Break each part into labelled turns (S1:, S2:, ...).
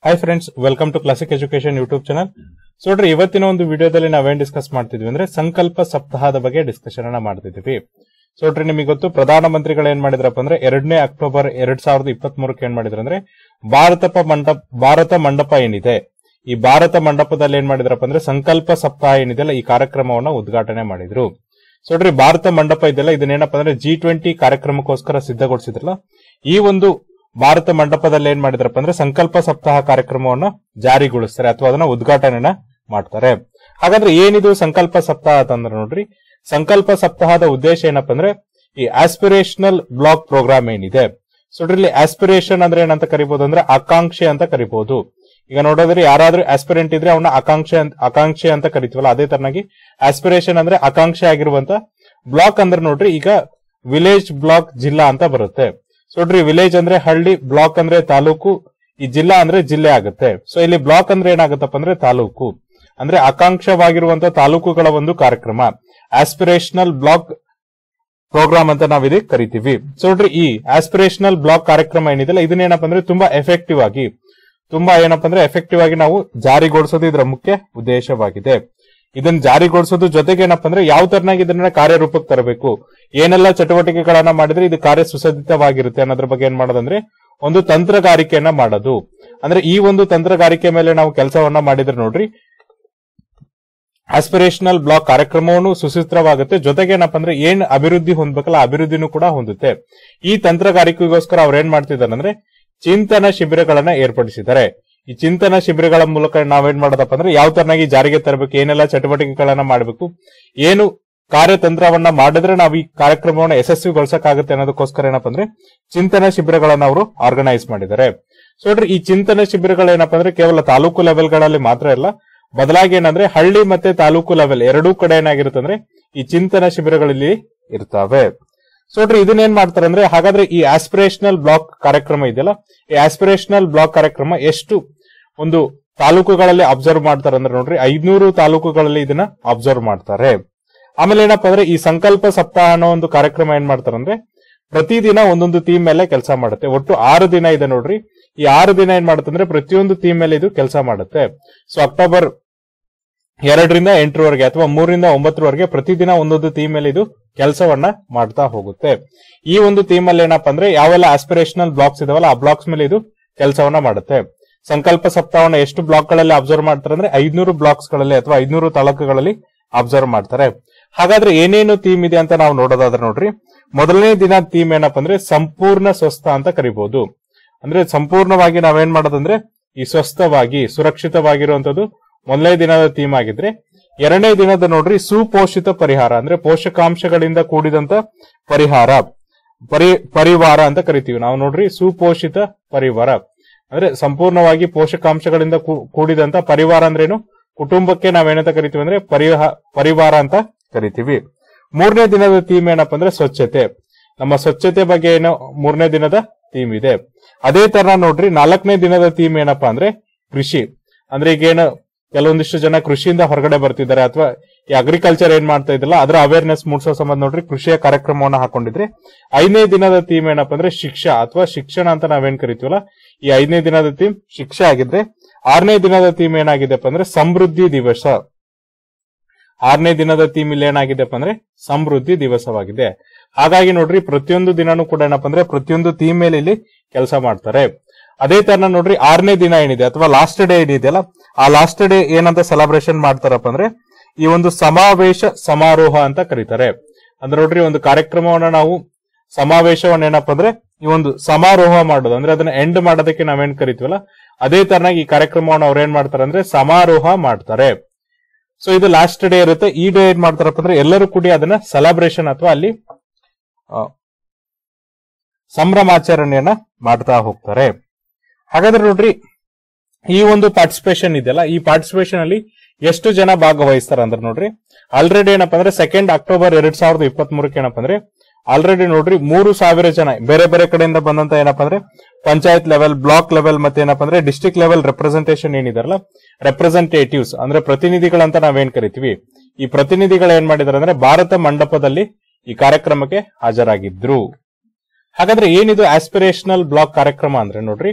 S1: hi friends welcome to classic education YouTube channel so ನೋಡ್ರಿ ಇವತ್ತಿನ ಒಂದು ವಿಡಿಯೋದಲ್ಲಿ ನಾವೇನ್ ಡಿಸ್ಕಸ್ ಮಾಡ್ತಿದ್ವಿ ಅಂದ್ರೆ ಸಂಕಲ್ಪ ಸಪ್ತಾಹದ ಬಗ್ಗೆ ಡಿಸ್ಕಷನ್ ಅನ್ನ ಮಾಡ್ತಿದ್ವಿ ಸೊ ನೋಡ್ರಿ ನಿಮಗೆ ಗೊತ್ತು ಪ್ರಧಾನಮಂತ್ರಿಗಳು ಏನ್ ಮಾಡಿದ್ರಪ್ಪ ಅಂದ್ರೆ ಎರಡನೇ ಅಕ್ಟೋಬರ್ ಎರಡ್ ಸಾವಿರದ ಇಪ್ಪತ್ತ್ ಮೂರಕ್ಕೆ ಏನ್ ಮಾಡಿದ್ರು ಅಂದ್ರೆ ಭಾರತ ಮಂಡಪ ಭಾರತ ಮಂಡಪ ಏನಿದೆ ಈ ಭಾರತ ಮಂಡಪದಲ್ಲಿ ಏನ್ ಮಾಡಿದ್ರಪ್ಪ ಅಂದ್ರೆ ಸಂಕಲ್ಪ ಸಪ್ತಾಹ ಏನಿದೆಯಲ್ಲ ಈ ಕಾರ್ಯಕ್ರಮವನ್ನ ಉದ್ಘಾಟನೆ ಮಾಡಿದ್ರು ಸೊ ನೋಡ್ರಿ ಭಾರತ ಮಂಡಪ ಇದೆಯಲ್ಲ ಇದನ್ನೇನಪ್ಪ ಅಂದ್ರೆ ಜಿ ಟ್ವೆಂಟಿ ಕಾರ್ಯಕ್ರಮಕ್ಕೋಸ್ಕರ ಸಿದ್ಧಗೊಳಿಸಿದ್ರಲ್ಲ ಈ ಒಂದು ಭಾರತ ಮಂಡಪದಲ್ಲಿ ಏನ್ ಮಾಡಿದ್ರಪ್ಪ ಅಂದ್ರೆ ಸಂಕಲ್ಪ ಸಪ್ತಾಹ ಕಾರ್ಯಕ್ರಮವನ್ನ ಜಾರಿಗೊಳಿಸ್ತಾರೆ ಅಥವಾ ಅದನ್ನ ಉದ್ಘಾಟನೆನ ಮಾಡ್ತಾರೆ ಹಾಗಾದ್ರೆ ಏನಿದು ಸಂಕಲ್ಪ ಸಪ್ತಾಹ ಅಂತಂದ್ರೆ ನೋಡ್ರಿ ಸಂಕಲ್ಪ ಸಪ್ತಾಹದ ಉದ್ದೇಶ ಏನಪ್ಪ ಅಂದ್ರೆ ಈ ಆಸ್ಪಿರೇಷನಲ್ ಬ್ಲಾಕ್ ಪ್ರೋಗ್ರಾಮ್ ಏನಿದೆ ಸೊ ನೋಡ್ರಿ ಇಲ್ಲಿ ಆಸ್ಪಿರೇಷನ್ ಅಂದ್ರೆ ಏನಂತ ಕರಿಬಹುದು ಅಂದ್ರೆ ಆಕಾಂಕ್ಷೆ ಅಂತ ಕರಿಬಹುದು ಈಗ ನೋಡೋದ್ರೆ ಯಾರಾದ್ರೂ ಆಸ್ಪಿರೆಂಟ್ ಇದ್ರೆ ಅವನ ಆಕಾಂಕ್ಷೆ ಅಂತ ಆಕಾಂಕ್ಷೆ ಅಂತ ಕರಿತೀವಲ್ಲ ಅದೇ ತರನಾಗಿ ಆಸ್ಪಿರೇಷನ್ ಅಂದ್ರೆ ಆಕಾಂಕ್ಷೆ ಆಗಿರುವಂತ ಬ್ಲಾಕ್ ಅಂದ್ರೆ ನೋಡ್ರಿ ಈಗ ವಿಲೇಜ್ ಬ್ಲಾಕ್ ಜಿಲ್ಲಾ ಅಂತ ಬರುತ್ತೆ ಸೊ ನೋಡ್ರಿ ವಿಲೇಜ್ ಅಂದ್ರೆ ಹಳ್ಳಿ ಬ್ಲಾಕ್ ಅಂದ್ರೆ ತಾಲೂಕು ಈ ಜಿಲ್ಲಾ ಅಂದ್ರೆ ಜಿಲ್ಲೆ ಆಗುತ್ತೆ ಸೊ ಇಲ್ಲಿ ಬ್ಲಾಕ್ ಅಂದ್ರೆ ಏನಾಗುತ್ತಪ್ಪ ಅಂದ್ರೆ ತಾಲೂಕು ಅಂದ್ರೆ ಆಕಾಂಕ್ಷವಾಗಿರುವಂತ ತಾಲೂಕುಗಳ ಒಂದು ಕಾರ್ಯಕ್ರಮ ಆಸ್ಪಿರೇಷನಲ್ ಬ್ಲಾಕ್ ಪ್ರೋಗ್ರಾಮ್ ಅಂತ ನಾವ್ ಇದಕ್ಕೆ ಕರಿತೀವಿ ಸೊ ನೋಡ್ರಿ ಈ ಆಸ್ಪಿರೇಷನಲ್ ಬ್ಲಾಕ್ ಕಾರ್ಯಕ್ರಮ ಏನಿದೆಲ್ಲ ಇದನ್ನೇನಪ್ಪ ಅಂದ್ರೆ ತುಂಬಾ ಎಫೆಕ್ಟಿವ್ ಆಗಿ ತುಂಬಾ ಏನಪ್ಪ ಅಂದ್ರೆ ಎಫೆಕ್ಟಿವ್ ಆಗಿ ನಾವು ಜಾರಿಗೊಳಿಸೋದು ಇದರ ಮುಖ್ಯ ಉದ್ದೇಶವಾಗಿದೆ ಇದನ್ನ ಜಾರಿಗೊಳಿಸೋದು ಜೊತೆಗೆ ಏನಪ್ಪ ಅಂದ್ರೆ ಯಾವ ತರನಾಗಿ ಇದನ್ನ ಕಾರ್ಯರೂಪಕ್ಕೆ ತರಬೇಕು ಏನೆಲ್ಲ ಚಟುವಟಿಕೆಗಳನ್ನ ಮಾಡಿದ್ರೆ ಇದು ಕಾರ್ಯ ಸುಸಜ್ಜಿತವಾಗಿರುತ್ತೆ ಅನ್ನೋದ್ರ ಬಗ್ಗೆ ಏನ್ ಮಾಡೋದಂದ್ರೆ ಒಂದು ತಂತ್ರಗಾರಿಕೆಯನ್ನ ಮಾಡೋದು ಅಂದ್ರೆ ಈ ಒಂದು ತಂತ್ರಗಾರಿಕೆ ಮೇಲೆ ನಾವು ಕೆಲಸವನ್ನ ಮಾಡಿದ್ರೆ ನೋಡ್ರಿ ಆಸ್ಪಿರೇಷನಲ್ ಬ್ಲಾಕ್ ಕಾರ್ಯಕ್ರಮವನ್ನು ಸುಸೂತ್ರವಾಗುತ್ತೆ ಜೊತೆಗೆ ಏನಪ್ಪ ಅಂದ್ರೆ ಏನ್ ಅಭಿವೃದ್ಧಿ ಹೊಂದಬೇಕಲ್ಲ ಆ ಅಭಿವೃದ್ಧಿನೂ ಕೂಡ ಹೊಂದುತ್ತೆ ಈ ತಂತ್ರಗಾರಿಕೆಗೋಸ್ಕರ ಅವ್ರು ಏನ್ ಮಾಡ್ತಿದ್ದಾರೆ ಅಂದ್ರೆ ಚಿಂತನ ಶಿಬಿರಗಳನ್ನ ಏರ್ಪಡಿಸಿದ್ದಾರೆ ಈ ಚಿಂತನ ಶಿಬಿರಗಳ ಮೂಲಕ ನಾವೇನ್ ಮಾಡೋದಪ್ಪ ಅಂದ್ರೆ ಯಾವ ತರನಾಗಿ ಜಾರಿಗೆ ತರಬೇಕು ಏನೆಲ್ಲ ಚಟುವಟಿಕೆಗಳನ್ನ ಮಾಡಬೇಕು ಏನು ಕಾರ್ಯತಂತ್ರವನ್ನ ಮಾಡಿದ್ರೆ ನಾವು ಈ ಕಾರ್ಯಕ್ರಮವನ್ನ ಯಶಸ್ವಿಗೊಳಿಸಕ್ಕಾಗುತ್ತೆ ಅನ್ನೋದಕ್ಕೋಸ್ಕರ ಏನಪ್ಪ ಅಂದ್ರೆ ಚಿಂತನ ಶಿಬಿರಗಳನ್ನ ಅವರು ಆರ್ಗನೈಸ್ ಮಾಡಿದ್ದಾರೆ ಸೊ ನೋಡ್ರಿ ಈ ಚಿಂತನ ಶಿಬಿರಗಳು ಏನಪ್ಪ ಅಂದ್ರೆ ಕೇವಲ ತಾಲೂಕು ಲೆವೆಲ್ಗಳಲ್ಲಿ ಮಾತ್ರ ಇಲ್ಲ ಬದಲಾಗಿ ಏನಂದ್ರೆ ಹಳ್ಳಿ ಮತ್ತೆ ತಾಲೂಕು ಲೆವೆಲ್ ಎರಡೂ ಕಡೆ ಏನಾಗಿರುತ್ತೆ ಅಂದ್ರೆ ಈ ಚಿಂತನ ಶಿಬಿರಗಳಲ್ಲಿ ಇರ್ತವೆ ಸೊ ನೋಡ್ರಿ ಇದನ್ನೇನ್ ಮಾಡ್ತಾರೆ ಅಂದ್ರೆ ಹಾಗಾದ್ರೆ ಈ ಆಸ್ಪಿರೇಷನಲ್ ಬ್ಲಾಕ್ ಕಾರ್ಯಕ್ರಮ ಇದೆಯಲ್ಲ ಈ ಆಸ್ಪಿರೇಷನಲ್ ಬ್ಲಾಕ್ ಕಾರ್ಯಕ್ರಮ ಎಷ್ಟು ಒಂದು ತಾಲೂಕುಗಳಲ್ಲಿ ಅಬ್ಸರ್ವ್ ಮಾಡ್ತಾರೆ ಅಂದ್ರೆ ನೋಡ್ರಿ ಐದ್ನೂರು ತಾಲೂಕುಗಳಲ್ಲಿ ಇದನ್ನ ಅಬ್ಸರ್ವ್ ಮಾಡ್ತಾರೆ ಆಮೇಲೆ ಏನಪ್ಪಾ ಅಂದ್ರೆ ಈ ಸಂಕಲ್ಪ ಸಪ್ತಾಹ ಅನ್ನೋ ಒಂದು ಕಾರ್ಯಕ್ರಮ ಏನ್ ಮಾಡ್ತಾರೆ ಅಂದ್ರೆ ಪ್ರತಿದಿನ ಒಂದೊಂದು ಥೀಮ್ ಮೇಲೆ ಕೆಲಸ ಮಾಡುತ್ತೆ ಒಟ್ಟು ಆರು ದಿನ ಇದೆ ನೋಡ್ರಿ ಈ ಆರು ದಿನ ಏನ್ ಮಾಡುತ್ತೆ ಅಂದ್ರೆ ಪ್ರತಿಯೊಂದು ಥೀಮ್ ಮೇಲೆ ಇದು ಕೆಲಸ ಮಾಡುತ್ತೆ ಸೊ ಅಕ್ಟೋಬರ್ ಎರಡರಿಂದ ಎಂಟರವರೆಗೆ ಅಥವಾ ಮೂರರಿಂದ ಒಂಬತ್ತರವರೆಗೆ ಪ್ರತಿದಿನ ಒಂದೊಂದು ಥೀಮ್ ಮೇಲೆ ಇದು ಕೆಲಸವನ್ನ ಮಾಡ್ತಾ ಹೋಗುತ್ತೆ ಈ ಒಂದು ಥೀಮ್ ಅಲ್ಲಿ ಏನಪ್ಪಾ ಅಂದ್ರೆ ಯಾವೆಲ್ಲ ಆಸ್ಪಿರೇಷನಲ್ ಬ್ಲಾಕ್ಸ್ ಇದಾವಲ್ಲ ಆ ಬ್ಲಾಕ್ಸ್ ಮೇಲೆ ಇದು ಕೆಲಸವನ್ನ ಮಾಡುತ್ತೆ ಸಂಕಲ್ಪ ಸಪ್ತಾಹವನ್ನ ಎಷ್ಟು ಬ್ಲಾಕ್ ಗಳಲ್ಲಿ ಅಬ್ಸರ್ವ್ ಮಾಡ್ತಾರೆ ಅಂದ್ರೆ ಐದ್ನೂರು ಬ್ಲಾಕ್ಸ್ ಗಳಲ್ಲಿ ಅಥವಾ ಐದ್ನೂರು ತಾಲೂಕುಗಳಲ್ಲಿ ಅಬ್ಸರ್ವ್ ಮಾಡ್ತಾರೆ ಹಾಗಾದ್ರೆ ಏನೇನು ಥೀಮ್ ಇದೆ ಅಂತ ನಾವು ನೋಡೋದಾದ್ರೆ ನೋಡ್ರಿ ಮೊದಲನೇ ದಿನ ಥೀಮ್ ಏನಪ್ಪಾ ಅಂದ್ರೆ ಸಂಪೂರ್ಣ ಸ್ವಸ್ಥ ಅಂತ ಕರಿಬಹುದು ಅಂದ್ರೆ ಸಂಪೂರ್ಣವಾಗಿ ನಾವೇನ್ ಮಾಡೋದಂದ್ರೆ ಈ ಸ್ವಸ್ಥವಾಗಿ ಸುರಕ್ಷಿತವಾಗಿರುವಂತದ್ದು ಮೊದಲನೇ ದಿನದ ಥೀಮ್ ಆಗಿದ್ರೆ ಎರಡನೇ ದಿನದ ನೋಡ್ರಿ ಸುಪೋಷಿತ ಪರಿಹಾರ ಅಂದ್ರೆ ಪೋಷಕಾಂಶಗಳಿಂದ ಕೂಡಿದಂತ ಪರಿಹಾರ ಪರಿ ಪರಿವಾರ ಅಂತ ಕರಿತೀವಿ ನಾವು ನೋಡ್ರಿ ಸುಪೋಷಿತ ಪರಿವಾರ ಅಂದ್ರೆ ಸಂಪೂರ್ಣವಾಗಿ ಪೋಷಕಾಂಶಗಳಿಂದ ಕೂ- ಕೂಡಿದಂತ ಪರಿವಾರ ಅಂದ್ರೇನು ಕುಟುಂಬಕ್ಕೆ ನಾವೇನಂತ ಕರಿತೀವಿ ಅಂದ್ರೆ ಪರಿಹ ಪರಿವಾರ ಅಂತ ಕರಿತೀವಿ ಮೂರನೇ ದಿನದ ಥೀಮ್ ಏನಪ್ಪಾ ಅಂದ್ರೆ ಸ್ವಚ್ಛತೆ ನಮ್ಮ ಸ್ವಚ್ಛತೆ ಬಗ್ಗೆ ಏನೋ ಮೂರನೇ ದಿನದ ಥೀಮ್ ಇದೆ ಅದೇ ತರ ನೋಡ್ರಿ ನಾಲ್ಕನೇ ದಿನದ ಥೀಮ್ ಏನಪ್ಪಾ ಅಂದ್ರೆ ಕೃಷಿ ಅಂದ್ರೆ ಈಗ ಏನು ಕೆಲವೊಂದಿಷ್ಟು ಜನ ಕೃಷಿಯಿಂದ ಹೊರಗಡೆ ಬರ್ತಿದ್ದಾರೆ ಅಥವಾ ಈ ಅಗ್ರಿಕಲ್ಚರ್ ಏನ್ ಮಾಡ್ತಾ ಇದ್ರಲ್ಲ ಅದರ ಅವೇರ್ನೆಸ್ ಮೂಡಿಸೋ ಸಂಬಂಧ ನೋಡ್ರಿ ಕೃಷಿಯ ಕಾರ್ಯಕ್ರಮವನ್ನ ಹಾಕೊಂಡಿದ್ರೆ ಐದನೇ ದಿನದ ಥೀಮ್ ಏನಪ್ಪಾ ಅಂದ್ರೆ ಶಿಕ್ಷಾ ಅಥವಾ ಶಿಕ್ಷಣ ಅಂತ ನಾವೇನ್ ಕರಿತೀವಲ್ಲ ಈ ಐದನೇ ದಿನದ ಥೀಮ್ ಶಿಕ್ಷೆ ಆಗಿದ್ರೆ ಆರನೇ ದಿನದ ಥೀಮ್ ಏನಾಗಿದೆಪ್ಪ ಅಂದ್ರೆ ಸಮೃದ್ಧಿ ದಿವಸ ಆರನೇ ದಿನದ ಥೀಮ್ ಇಲ್ಲಿ ಏನಾಗಿದೆಪ್ಪ ಅಂದ್ರೆ ಸಮೃದ್ಧಿ ದಿವಸವಾಗಿದೆ ಹಾಗಾಗಿ ನೋಡ್ರಿ ಪ್ರತಿಯೊಂದು ದಿನಾನೂ ಕೂಡ ಏನಪ್ಪಾ ಅಂದ್ರೆ ಪ್ರತಿಯೊಂದು ಥೀಮ್ ಮೇಲೆ ಇಲ್ಲಿ ಕೆಲಸ ಮಾಡ್ತಾರೆ ಅದೇ ತರ ನೋಡ್ರಿ ಆರನೇ ದಿನ ಏನಿದೆ ಅಥವಾ ಲಾಸ್ಟ್ ಡೇ ಏನಿದೆಯಲ್ಲ ಆ ಲಾಸ್ಟ್ ಡೇ ಏನಂತ ಸೆಲೆಬ್ರೇಷನ್ ಮಾಡ್ತಾರಪ್ಪ ಅಂದ್ರೆ ಈ ಒಂದು ಸಮಾವೇಶ ಸಮಾರೋಹ ಅಂತ ಕರೀತಾರೆ ಅಂದ್ರೆ ನೋಡ್ರಿ ಒಂದು ಕಾರ್ಯಕ್ರಮವನ್ನ ನಾವು ಸಮಾವೇಶವನ್ನ ಏನಪ್ಪಾ ಅಂದ್ರೆ ಈ ಒಂದು ಸಮಾರೋಹ ಮಾಡೋದು ಅಂದ್ರೆ ಅದನ್ನ ಎಂಡ್ ಮಾಡೋದಕ್ಕೆ ನಾವೇನ್ ಕರಿತೀವಲ್ಲ ಅದೇ ತರನಾಗಿ ಈ ಕಾರ್ಯಕ್ರಮವನ್ನ ಅವ್ರು ಏನ್ ಮಾಡ್ತಾರೆ ಅಂದ್ರೆ ಸಮಾರೋಹ ಮಾಡ್ತಾರೆ ಸೊ ಇದು ಲಾಸ್ಟ್ ಡೇ ಇರುತ್ತೆ ಈ ಡೇ ಏನ್ ಮಾಡ್ತಾರಪ್ಪ ಅಂದ್ರೆ ಎಲ್ಲರೂ ಕೂಡಿ ಅದನ್ನ ಸೆಲೆಬ್ರೇಷನ್ ಅಥವಾ ಅಲ್ಲಿ ಆ, ಸಂಭ್ರಮಾಚರಣೆಯನ್ನ ಮಾಡ್ತಾ ಹೋಗ್ತಾರೆ ಹಾಗಾದ್ರೆ ನೋಡ್ರಿ ಈ ಒಂದು ಪಾರ್ಟಿಸಿಪೇಷನ್ ಇದೆಯಲ್ಲ ಈ ಪಾರ್ಟಿಸಿಪೇಷನ್ ಅಲ್ಲಿ ಎಷ್ಟು ಜನ ಭಾಗವಹಿಸ್ತಾರ ಅಂದ್ರೆ ನೋಡ್ರಿ ಆಲ್ರೆಡಿ ಏನಪ್ಪಾ ಅಂದ್ರೆ ಸೆಕೆಂಡ್ ಅಕ್ಟೋಬರ್ ಎರಡ್ ಸಾವಿರದ ಇಪ್ಪತ್ತ್ ಮೂರಕ್ಕೆ ಏನಪ್ಪಾ ಅಂದ್ರೆ ಆಲ್ರೆಡಿ ನೋಡ್ರಿ ಮೂರು ಸಾವಿರ ಜನ ಬೇರೆ ಬೇರೆ ಕಡೆಯಿಂದ ಬಂದಂತ ಏನಪ್ಪಾ ಅಂದ್ರೆ ಪಂಚಾಯತ್ ಲೆವೆಲ್ ಬ್ಲಾಕ್ ಲೆವೆಲ್ ಮತ್ತೆ ಏನಪ್ಪಾ ಅಂದ್ರೆ ಡಿಸ್ಟಿಕ್ ಲೆವೆಲ್ ರೆಪ್ರೆಸೆಂಟೇಷನ್ ಏನಿದಾರಲ್ಲ ರೆಪ್ರೆಸೆಂಟೇಟಿವ್ಸ್ ಅಂದ್ರೆ ಪ್ರತಿನಿಧಿಗಳಂತ ನಾವೇನ್ ಕರಿತೀವಿ ಈ ಪ್ರತಿನಿಧಿಗಳು ಏನ್ ಮಾಡಿದಾರೆ ಅಂದ್ರೆ ಭಾರತ ಮಂಡಪದಲ್ಲಿ ಈ ಕಾರ್ಯಕ್ರಮಕ್ಕೆ ಹಾಜರಾಗಿದ್ರು ಹಾಗಾದ್ರೆ ಏನಿದು ಆಸ್ಪಿರೇಷನಲ್ ಬ್ಲಾಕ್ ಕಾರ್ಯಕ್ರಮ ಅಂದ್ರೆ ನೋಡ್ರಿ